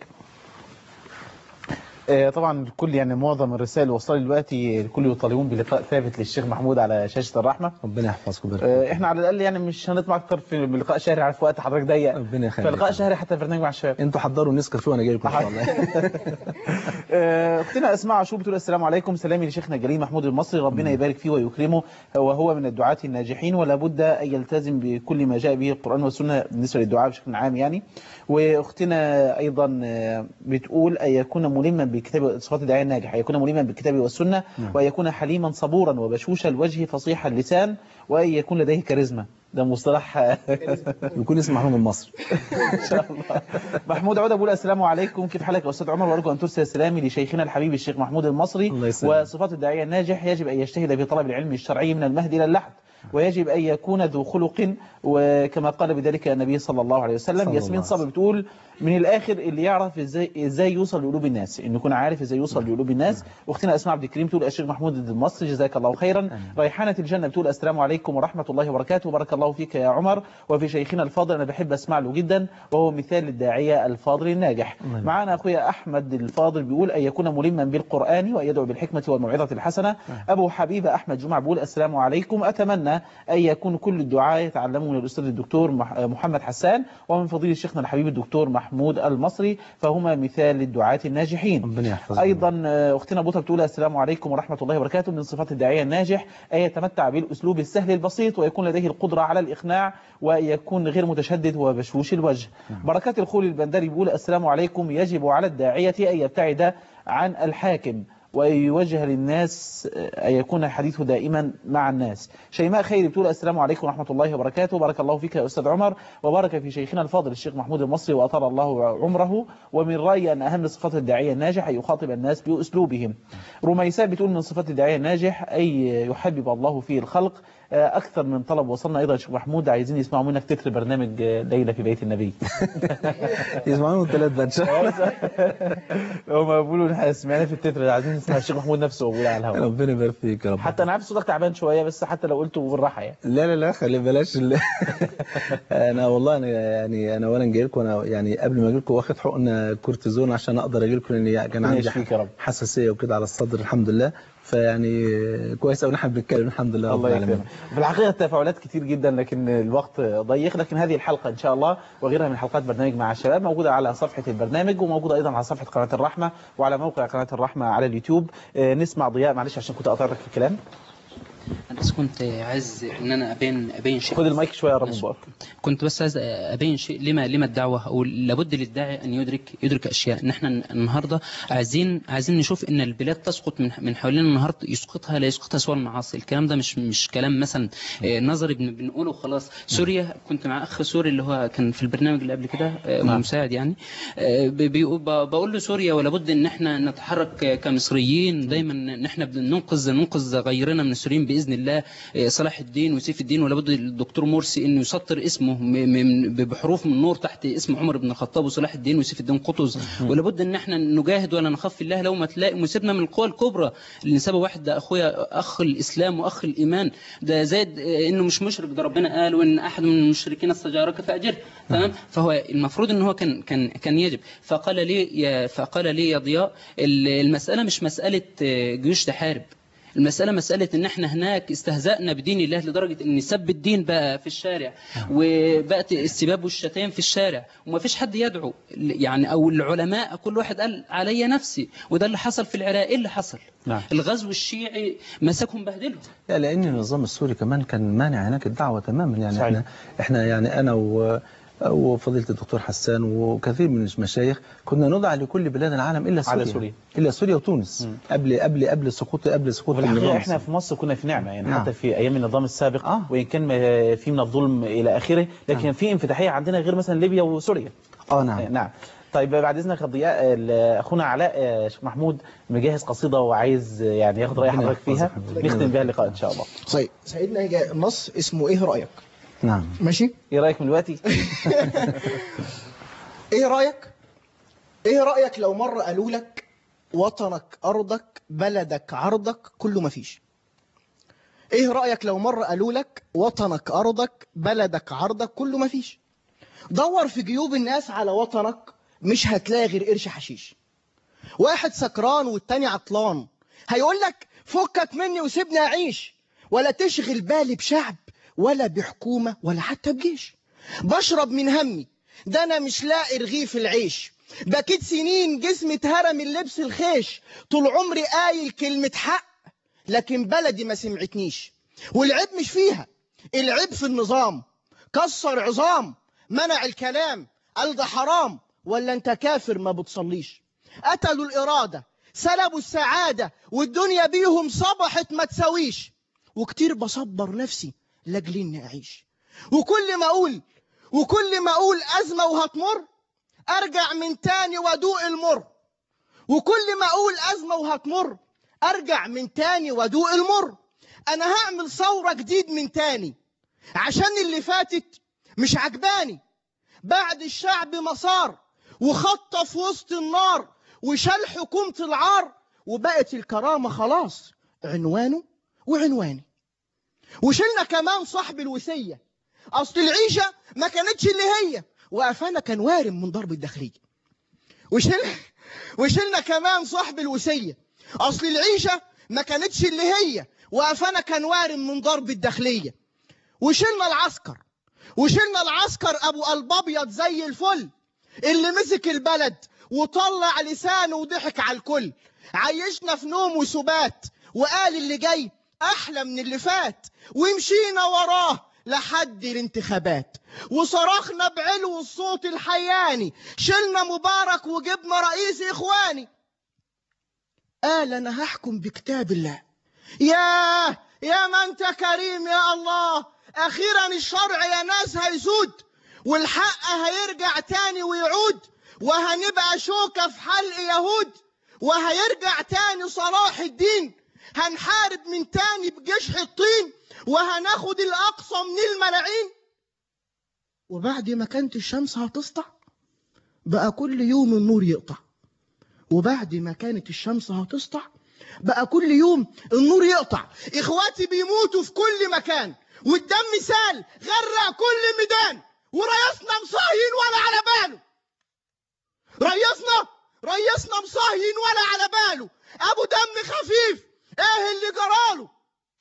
آه، طبعا الكل يعني معظم الرسائل اللي وصلت دلوقتي الكل يطالبون بلقاء ثابت للشيخ محمود على شاشه الرحمه ربنا يحفظكم ويبارك آه، احنا على الاقل يعني مش هنطمع اكتر في بلقاء شهري عارف وقت حضرتك ضيق ربنا يخليك فلقاء شهري حتى البرنامج مع الشباب انتوا حضروا نسكافيه وانا جاي لكم ان شاء الله آه، اختنا اسماء عاشور بتقول السلام عليكم سلامي لشيخنا الجليل محمود المصري ربنا يبارك فيه ويكرمه وهو من الدعاة الناجحين ولا بد ان يلتزم بكل ما جاء به القران والسنه بالنسبه للدعاء بشكل عام يعني واختنا ايضا آه، بتقول ان يكون ملما بكتاب صفات الداعيه الناجح ان يكون ملما بالكتاب والسنه نعم. وان يكون حليما صبورا وبشوش الوجه فصيح اللسان وان يكون لديه كاريزما ده مصطلح يكون اسم محمود المصري ان شاء الله محمود عوده بيقول السلام عليكم كيف حالك يا استاذ عمر وارجو ان ترسل سلامي لشيخنا الحبيب الشيخ محمود المصري الله يسلمك. وصفات الداعيه الناجح يجب ان يجتهد في طلب العلم الشرعي من المهد الى اللحد ويجب ان يكون ذو خلق وكما قال بذلك النبي صلى الله عليه صلى وسلم الله ياسمين عليه صبري بتقول من الاخر اللي يعرف ازاي ازاي يوصل لقلوب الناس انه يكون عارف ازاي يوصل لقلوب الناس واختنا اسماء عبد الكريم تقول الشيخ محمود المصري جزاك الله خيرا ريحانه الجنه بتقول السلام عليكم ورحمه الله وبركاته بارك الله فيك يا عمر وفي شيخنا الفاضل انا بحب اسمع له جدا وهو مثال للداعيه الفاضل الناجح الله معنا اخويا احمد الفاضل بيقول ان يكون ملما بالقران وان يدعو بالحكمه والموعظه الحسنه ابو حبيبه احمد جمعه بيقول السلام عليكم اتمنى ان يكون كل الدعاء يتعلموا من الاستاذ الدكتور مح- محمد حسان ومن فضيله شيخنا الحبيب الدكتور محمود المصري فهما مثال للدعاة الناجحين ربنا يحفظك ايضا آه، اختنا بوطه بتقول السلام عليكم ورحمه الله وبركاته من صفات الداعيه الناجح ان يتمتع بالاسلوب السهل البسيط ويكون لديه القدره على الاقناع وان يكون غير متشدد وبشوش الوجه بركات الخول البندري بيقول السلام عليكم يجب على الداعيه ان يبتعد عن الحاكم وأن يوجه للناس آه، أن يكون حديثه دائما مع الناس شيماء خيري بتقول السلام عليكم ورحمة الله وبركاته بارك الله فيك يا أستاذ عمر وبارك في شيخنا الفاضل الشيخ محمود المصري وأطال الله عمره ومن رأيي أن أهم صفات الداعية الناجح أن يخاطب الناس بأسلوبهم رميساء بتقول من صفات الداعية الناجح أي يحبب الله فيه الخلق آه، أكثر من طلب وصلنا أيضا يا شيخ محمود عايزين يسمعوا منك تتر برنامج آه، ليلة في بيت النبي يسمعون ثلاث بقى ان شاء الله هم بيقولوا احنا سمعنا في التتر عايزين نسمع الشيخ محمود نفسه وهو بيقول على الهواء ربنا يبارك فيك يا رب حتى انا عارف صوتك تعبان شويه بس حتى لو قلته بالراحه يعني لا لا لا خلي بلاش ال... انا والله انا يعني انا اولا جاي لكم انا يعني قبل ما اجي لكم واخد حقن كورتيزون عشان اقدر اجي لكم لان كان ربنا عندي يشفيك يا رب. حساسيه وكده على الصدر الحمد لله فيعني كويس قوي ان احنا بنتكلم الحمد لله رب الله العالمين يكرمك في الحقيقه التفاعلات كتير جدا لكن الوقت ضيق لكن هذه الحلقه ان شاء الله وغيرها من حلقات برنامج مع الشباب موجوده على صفحه البرنامج وموجوده ايضا على صفحه قناه الرحمه وعلى موقع قناه الرحمه على اليوتيوب آه، نسمع ضياء معلش عشان كنت قاطعتك في الكلام انا بس كنت عايز ان انا ابين ابين شيء خد المايك شويه قرب من بقك كنت بس عايز ابين شيء لما لما الدعوه او لابد للداعي ان يدرك يدرك اشياء ان احنا النهارده عايزين عايزين نشوف ان البلاد تسقط من من حوالينا النهارده يسقطها لا يسقطها سوى المعاصي الكلام ده مش مش كلام مثلا آه، نظري بن- بنقوله خلاص سوريا كنت مع اخ سوري اللي هو كان في البرنامج اللي قبل كده آه، نعم. مساعد يعني آه، بي- بيقول- ب- بقول له سوريا ولا بد ان احنا نتحرك ك- كمصريين دايما ان احنا بننقذ ننقذ غيرنا من السوريين باذن الله آه، صلاح الدين وسيف الدين ولا بد الدكتور مرسي انه يسطر اسمه م- من بحروف من نور تحت اسم عمر بن الخطاب وصلاح الدين وسيف الدين قطز ولا بد ان احنا نجاهد ولا نخاف في الله لو ما تلاقي مسيبنا من القوى الكبرى اللي سبب واحد ده اخويا اخ الاسلام واخ الايمان ده زاد آه، انه مش مشرك ده ربنا قال وان احد من المشركين استجارك فاجره تمام فهو المفروض ان هو كان كان كان يجب فقال لي يا فقال لي يا ضياء ال- المساله مش مساله آه، جيوش تحارب المسألة مسألة إن إحنا هناك استهزأنا بدين الله لدرجة إن سب الدين بقى في الشارع وبقت السباب والشتائم في الشارع وما فيش حد يدعو يعني أو العلماء كل واحد قال علي نفسي وده اللي حصل في العراق إيه اللي حصل؟ نعم. الغزو الشيعي مسكهم بهدلهم لا لان النظام السوري كمان كان مانع هناك الدعوه تماما يعني صحيح. احنا احنا يعني انا و وفضيله الدكتور حسان وكثير من المشايخ كنا ندعى لكل بلاد العالم الا سوريا على سوريا. الا سوريا وتونس قبل قبل قبل سقوط قبل سقوط في الحقيقة النظام احنا في مصر كنا في نعمة يعني نعم. حتى في ايام النظام السابق آه. وان كان ما- في من الظلم الى اخره لكن نعم. في انفتاحية عندنا غير مثلا ليبيا وسوريا اه نعم نعم طيب بعد اذنك يا ضياء ال- اخونا علاء آه، شيخ محمود مجهز قصيدة وعايز آه، يعني ياخد راي ربنا حضرتك فيها يحفظك حضرتك. نختم بها اللقاء ان شاء الله طيب سيدنا جاء نص اسمه ايه رايك نعم ماشي ايه رايك من دلوقتي ايه رايك ايه رايك لو مره قالوا لك وطنك ارضك بلدك عرضك كله مفيش ايه رايك لو مره قالوا لك وطنك ارضك بلدك عرضك كله مفيش دور في جيوب الناس على وطنك مش هتلاقي غير قرش حشيش واحد سكران والتاني عطلان هيقول لك فكك مني وسيبني اعيش ولا تشغل بالي بشعب ولا بحكومة ولا حتى بجيش بشرب من همي ده انا مش لاقي رغيف العيش بكيت سنين جسمي اتهرى من لبس الخيش طول عمري قايل كلمة حق لكن بلدي ما سمعتنيش والعيب مش فيها العيب في النظام كسر عظام منع الكلام قال ده حرام ولا انت كافر ما بتصليش قتلوا الإرادة سلبوا السعادة والدنيا بيهم صبحت ما تساويش وكتير بصبر نفسي لاجل اني اعيش وكل ما اقول وكل ما اقول ازمه وهتمر ارجع من تاني وادوق المر وكل ما اقول ازمه وهتمر ارجع من تاني وادوق المر انا هعمل ثوره جديد من تاني عشان اللي فاتت مش عجباني بعد الشعب مسار وخطى في وسط النار وشال حكومة العار وبقت الكرامة خلاص عنوانه وعنواني وشلنا كمان صاحب الوسية أصل العيشة ما كانتش اللي هي وقفانا كان وارم من ضرب الداخلية وشلنا وشلنا كمان صاحب الوسية أصل العيشة ما كانتش اللي هي وقفانا كان وارم من ضرب الداخلية وشلنا العسكر وشلنا العسكر أبو قلب أبيض زي الفل اللي مسك البلد وطلع لسانه وضحك على الكل عيشنا في نوم وسبات وقال اللي جاي أحلى من اللي فات ومشينا وراه لحد الانتخابات وصرخنا بعلو الصوت الحياني شلنا مبارك وجبنا رئيس إخواني قال أنا هحكم بكتاب الله يا يا ما أنت كريم يا الله أخيرا الشرع يا ناس هيسود والحق هيرجع تاني ويعود وهنبقى شوكة في حلق يهود وهيرجع تاني صلاح الدين هنحارب من تاني بجيش حطين وهناخد الأقصى من الملاعين وبعد ما كانت الشمس هتسطع بقى كل يوم النور يقطع وبعد ما كانت الشمس هتسطع بقى كل يوم النور يقطع اخواتي بيموتوا في كل مكان والدم سال غرق كل ميدان وريسنا مصاهين ولا على باله ريسنا ريسنا مصاهين ولا على باله ابو دم خفيف ايه اللي جراله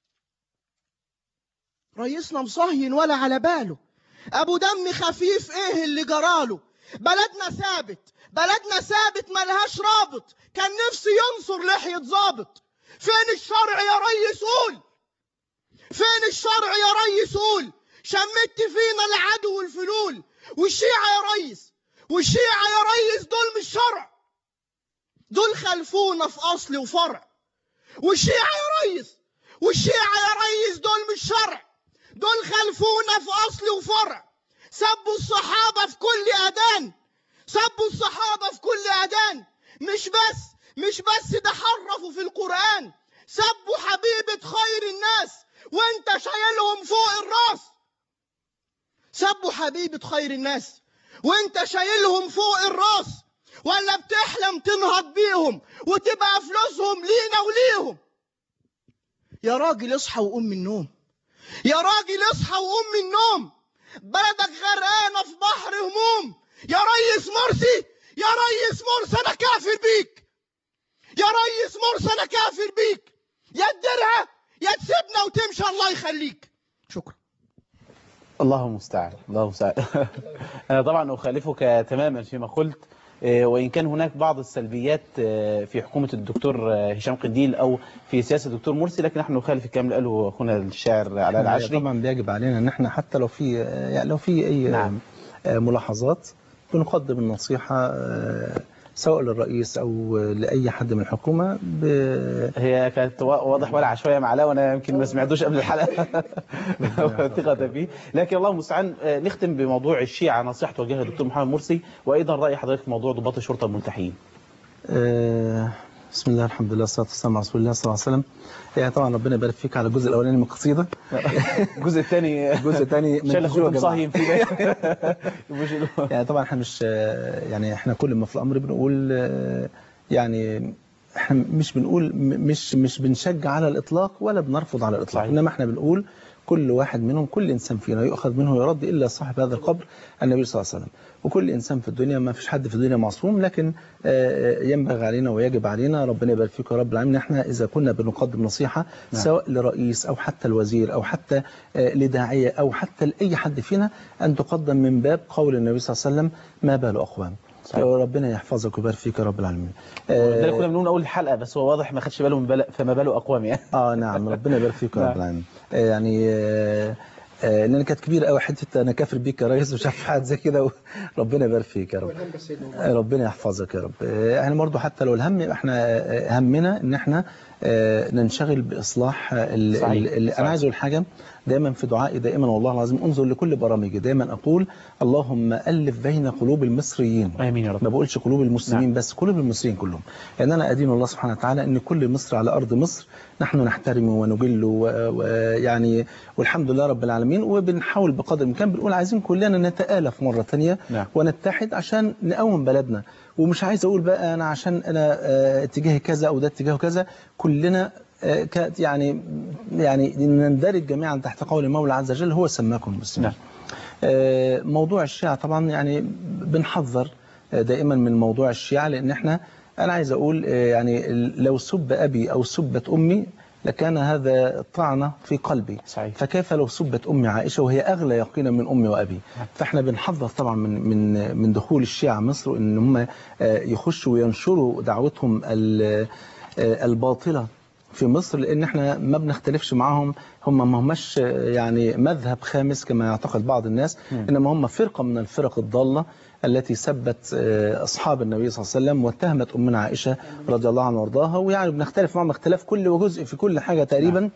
ريسنا مصاهين ولا على باله ابو دم خفيف ايه اللي جراله بلدنا ثابت بلدنا ثابت ملهاش رابط كان نفسي ينصر لحية ظابط فين الشرع يا ريس قول فين الشرع يا ريس قول شمت فينا العدو والفلول والشيعة يا ريس والشيعة يا ريس دول مش شرع دول خلفونا في أصل وفرع والشيعة يا ريس والشيعة يا ريس دول مش شرع دول خلفونا في أصل وفرع سبوا الصحابة في كل أذان سبوا الصحابة في كل أذان مش بس مش بس ده حرفوا في القرآن سبوا حبيبة خير الناس وانت شايلهم فوق الراس سبوا حبيبة خير الناس وانت شايلهم فوق الراس ولا بتحلم تنهض بيهم وتبقى فلوسهم لينا وليهم يا راجل اصحى وقوم من النوم يا راجل اصحى وقوم من النوم بلدك غرقانة في بحر هموم يا ريس مرسي يا ريس مرسي انا كافر بيك يا ريس مرسي انا كافر بيك يا تديرها يا تسيبنا وتمشي الله يخليك شكرا الله المستعان الله المستعان أنا طبعا أخالفك تماما فيما قلت آه، وإن كان هناك بعض السلبيات آه، في حكومة الدكتور آه، هشام قنديل أو في سياسة الدكتور مرسي لكن نحن نخالف الكلام اللي قاله أخونا الشاعر علاء العشري طبعا بيجب علينا ان احنا حتى لو في يعني لو في اي نعم. آه، ملاحظات بنقدم النصيحة آه، سواء للرئيس او لاي حد من الحكومة ب... هي كانت وا- واضح ولا عشوائية مع علاء وأنا يمكن ما سمعتوش قبل الحلقة ثقة فيه لكن الله المستعان آه، نختم بموضوع الشيعة نصيحة توجهها الدكتور محمد مرسي وأيضا رأي حضرتك في موضوع ضباط الشرطة الملتحين آه، بسم الله الحمد لله والصلاة والسلام على رسول الله صلى الله عليه وسلم يعني طبعا ربنا يبارك فيك على الجزء الاولاني من القصيده الجزء الثاني الجزء الثاني من شال الجزء أخوك يا جماعة. مصهين فيه يعني طبعا احنا مش يعني احنا كل ما في الامر بنقول آه، يعني احنا مش بنقول م- مش مش بنشجع على الاطلاق ولا بنرفض على الاطلاق صحيح. انما احنا بنقول كل واحد منهم كل انسان فينا يؤخذ منه يرد الا صاحب هذا القبر النبي صلى الله عليه وسلم وكل انسان في الدنيا ما فيش حد في الدنيا معصوم لكن آه، ينبغي علينا ويجب علينا ربنا يبارك فيك يا رب العالمين احنا اذا كنا بنقدم نصيحه نعم. سواء لرئيس او حتى الوزير او حتى آه، لداعيه او حتى لاي حد فينا ان تقدم من باب قول النبي صلى الله عليه وسلم ما بال اقوام ربنا يحفظك ويبارك فيك يا رب العالمين ده اللي آه، كنا بنقول اول الحلقه بس هو واضح ما خدش باله من بل... فما باله اقوام يعني اه نعم ربنا يبارك فيك يا نعم. رب العالمين آه، يعني آه، آه، لان كانت كبيره قوي حته انا كافر بيك يا ريس ومش عارف حاجه زي كده و- ربنا يبارك فيك يا رب آه، ربنا يحفظك يا رب آه، احنا برضو حتى لو الهم يبقى احنا آه، همنا ان احنا آه، ننشغل باصلاح آه، ال- صحيح. ال- ال- صحيح. انا عايز اقول حاجه دايما في دعائي دائما والله العظيم انظر لكل برامجي دايما اقول اللهم الف بين قلوب المصريين امين يا رب ما بقولش قلوب المسلمين نعم. نعم. بس قلوب المصريين كلهم يعني انا ادين الله سبحانه وتعالى ان كل مصر على ارض مصر نحن نحترمه ونجله و- ويعني والحمد لله رب العالمين وبنحاول بقدر الامكان بنقول عايزين كلنا نتآلف مره ثانيه نعم. ونتحد عشان نقوم بلدنا ومش عايز اقول بقى انا عشان انا آه، اتجاهي كذا او ده اتجاهه كذا كلنا آه، ك- يعني يعني نندرج جميعا تحت قول المولى عز وجل هو سماكم المسلمين نعم. آه، موضوع الشيعة طبعا يعني بنحذر آه، دائما من موضوع الشيعة لأن احنا أنا عايز أقول آه، يعني لو سب أبي أو سبت أمي لكان هذا طعنة في قلبي صحيح. فكيف لو سبت أمي عائشة وهي أغلى يقينا من أمي وأبي فاحنا بنحذر طبعا من من من دخول الشيعة مصر وإن هم آه، يخشوا وينشروا دعوتهم ال- آه، الباطلة في مصر لان احنا ما بنختلفش معاهم هم ما هماش آه، يعني مذهب خامس كما يعتقد بعض الناس انما هم فرقه من الفرق الضاله التي سبت آه، اصحاب النبي صلى الله عليه وسلم واتهمت امنا عائشه رضي الله عنها وارضاها ويعني بنختلف معهم اختلاف كل وجزء في كل حاجه تقريبا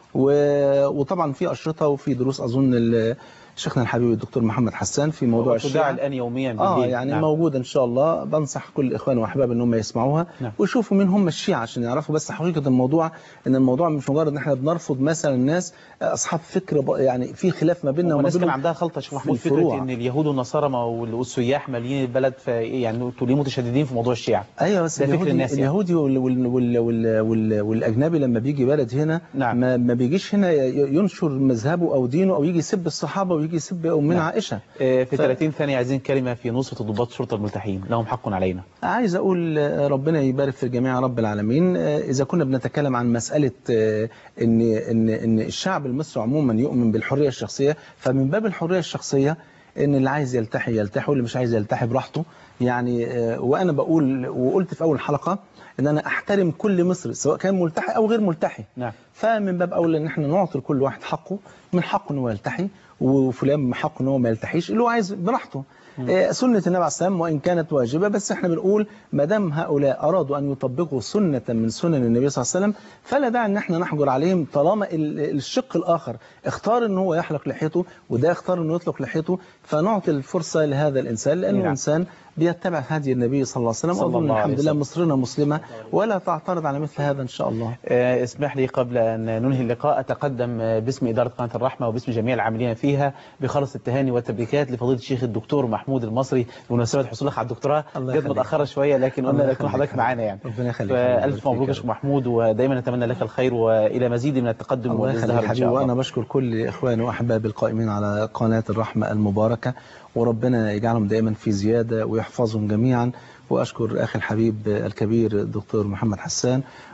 و- وطبعا في اشرطه وفي دروس اظن ال- شيخنا الحبيب الدكتور محمد حسان في موضوع وتذاع الشيعة الان يوميا بالليل اه يعني نعم. موجوده ان شاء الله بنصح كل الاخوان واحباب ان هم يسمعوها نعم. ويشوفوا مين هم الشيعة عشان يعرفوا بس حقيقه الموضوع ان الموضوع مش مجرد ان احنا بنرفض مثلا ناس اصحاب فكر ب- يعني في خلاف ما بيننا وما والناس كان بينهم عندها خلطه شيخ في محمود فكره الفروع. ان اليهود والنصارى ما- وال- والسياح مالين البلد في يعني انتوا ليه متشددين في موضوع الشيعه ايوه بس ده فكر اليهودي, الناس يعني. اليهودي وال وال وال وال وال والاجنبي لما بيجي بلد هنا نعم. ما, ما بيجيش هنا ي- ينشر مذهبه او دينه او يجي يسب الصحابه ويجي يسب امنا نعم. عائشه آه، في ف- 30 ثانيه عايزين كلمه في نصره ضباط الشرطه الملتحين لهم حق علينا عايز أقول آه، ربنا يبارك في الجميع يا رب العالمين آه، إذا كنا بنتكلم عن مسألة آه، إن إن إن الشعب المصري عموما يؤمن بالحرية الشخصية فمن باب الحرية الشخصية إن اللي عايز يلتحي يلتحي واللي مش عايز يلتحي براحته يعني آه، وأنا بقول وقلت في أول حلقة إن أنا أحترم كل مصري سواء كان ملتحي أو غير ملتحي نعم فمن باب اولى ان احنا نعطي لكل واحد حقه من حقه ان هو يلتحي وفلان من حقه ان هو ما يلتحيش اللي هو عايز براحته آه، سنة النبي عليه السلام وإن كانت واجبة بس احنا بنقول ما دام هؤلاء أرادوا أن يطبقوا سنة من سنن النبي صلى الله عليه وسلم فلا داعي أن احنا نحجر عليهم طالما ال- الشق الآخر اختار أن هو يحلق لحيته وده اختار أنه يطلق لحيته فنعطي الفرصة لهذا الإنسان لأنه نعم. إنسان بيتبع هدي النبي صلى الله عليه وسلم صلى وأظن الله عليه الحمد لله وسلم. مصرنا مسلمة ولا تعترض على مثل هذا إن شاء الله آه، اسمح لي قبل أن ننهي اللقاء أتقدم آه، باسم إدارة قناة الرحمة وباسم جميع العاملين فيها بخلص التهاني والتبريكات لفضيلة الشيخ الدكتور محمود المصري بمناسبة حصولك على الدكتوراه الله جت يخليك. متأخرة شوية لكن قلنا الله لكن يخليك. حضرتك معانا يعني ربنا يخليك فألف مبروك يا شيخ محمود ودايما نتمنى لك الخير وإلى مزيد من التقدم الله يخليك والازدهار إن حبيبي شاء الله وانا بشكر كل اخواني واحبابي القائمين على قناه الرحمه المباركه وربنا يجعلهم دائما في زياده ويحفظهم جميعا واشكر اخي الحبيب الكبير الدكتور محمد حسان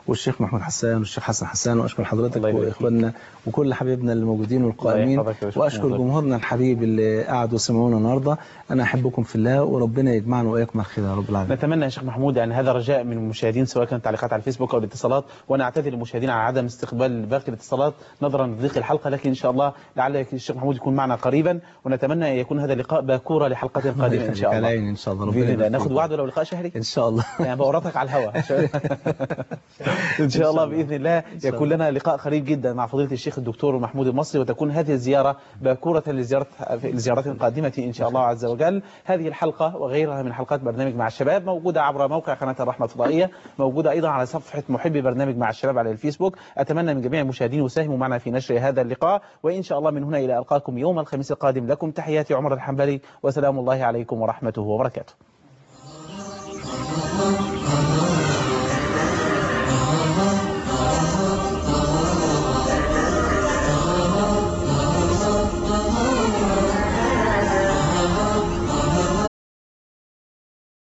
والشيخ محمود حسان والشيخ حسن حسان واشكر حضرتك واخواننا وكل حبايبنا اللي موجودين والقائمين الله يحفظك يا باشا. واشكر جمهورنا الحبيب اللي قعدوا سمعونا النهارده انا احبكم في الله وربنا يجمعنا واياكم على خير يا رب العالمين نتمنى يا شيخ محمود يعني هذا رجاء من المشاهدين سواء كانت تعليقات على الفيسبوك او الاتصالات وانا اعتذر للمشاهدين على عدم استقبال باقي الاتصالات نظرا لضيق الحلقه لكن ان شاء الله لعل الشيخ محمود يكون معنا قريبا ونتمنى ان يكون هذا اللقاء باكوره لحلقه قادمه ان شاء على الله عيني ان شاء الله ربنا باذن الله يبارك ناخد فيكم. وعد ولو لقاء شهري ان شاء الله يعني بورطك على الهواء ان شاء الله باذن الله شاء يكون لنا لقاء قريب جدا مع فضيله الشيخ الدكتور محمود المصري وتكون هذه الزياره باكوره لزياره لزيارات قادمه ان شاء الله عز وجل هذه الحلقه وغيرها من حلقات برنامج مع الشباب موجوده عبر موقع قناه الرحمه الفضائيه موجوده ايضا على صفحه محبي برنامج مع الشباب على الفيسبوك اتمنى من جميع المشاهدين يساهموا معنا في نشر هذا اللقاء وان شاء الله من هنا الى القاكم يوم الخميس القادم لكم تحياتي عمر الحنبلي وسلام الله عليكم ورحمته وبركاته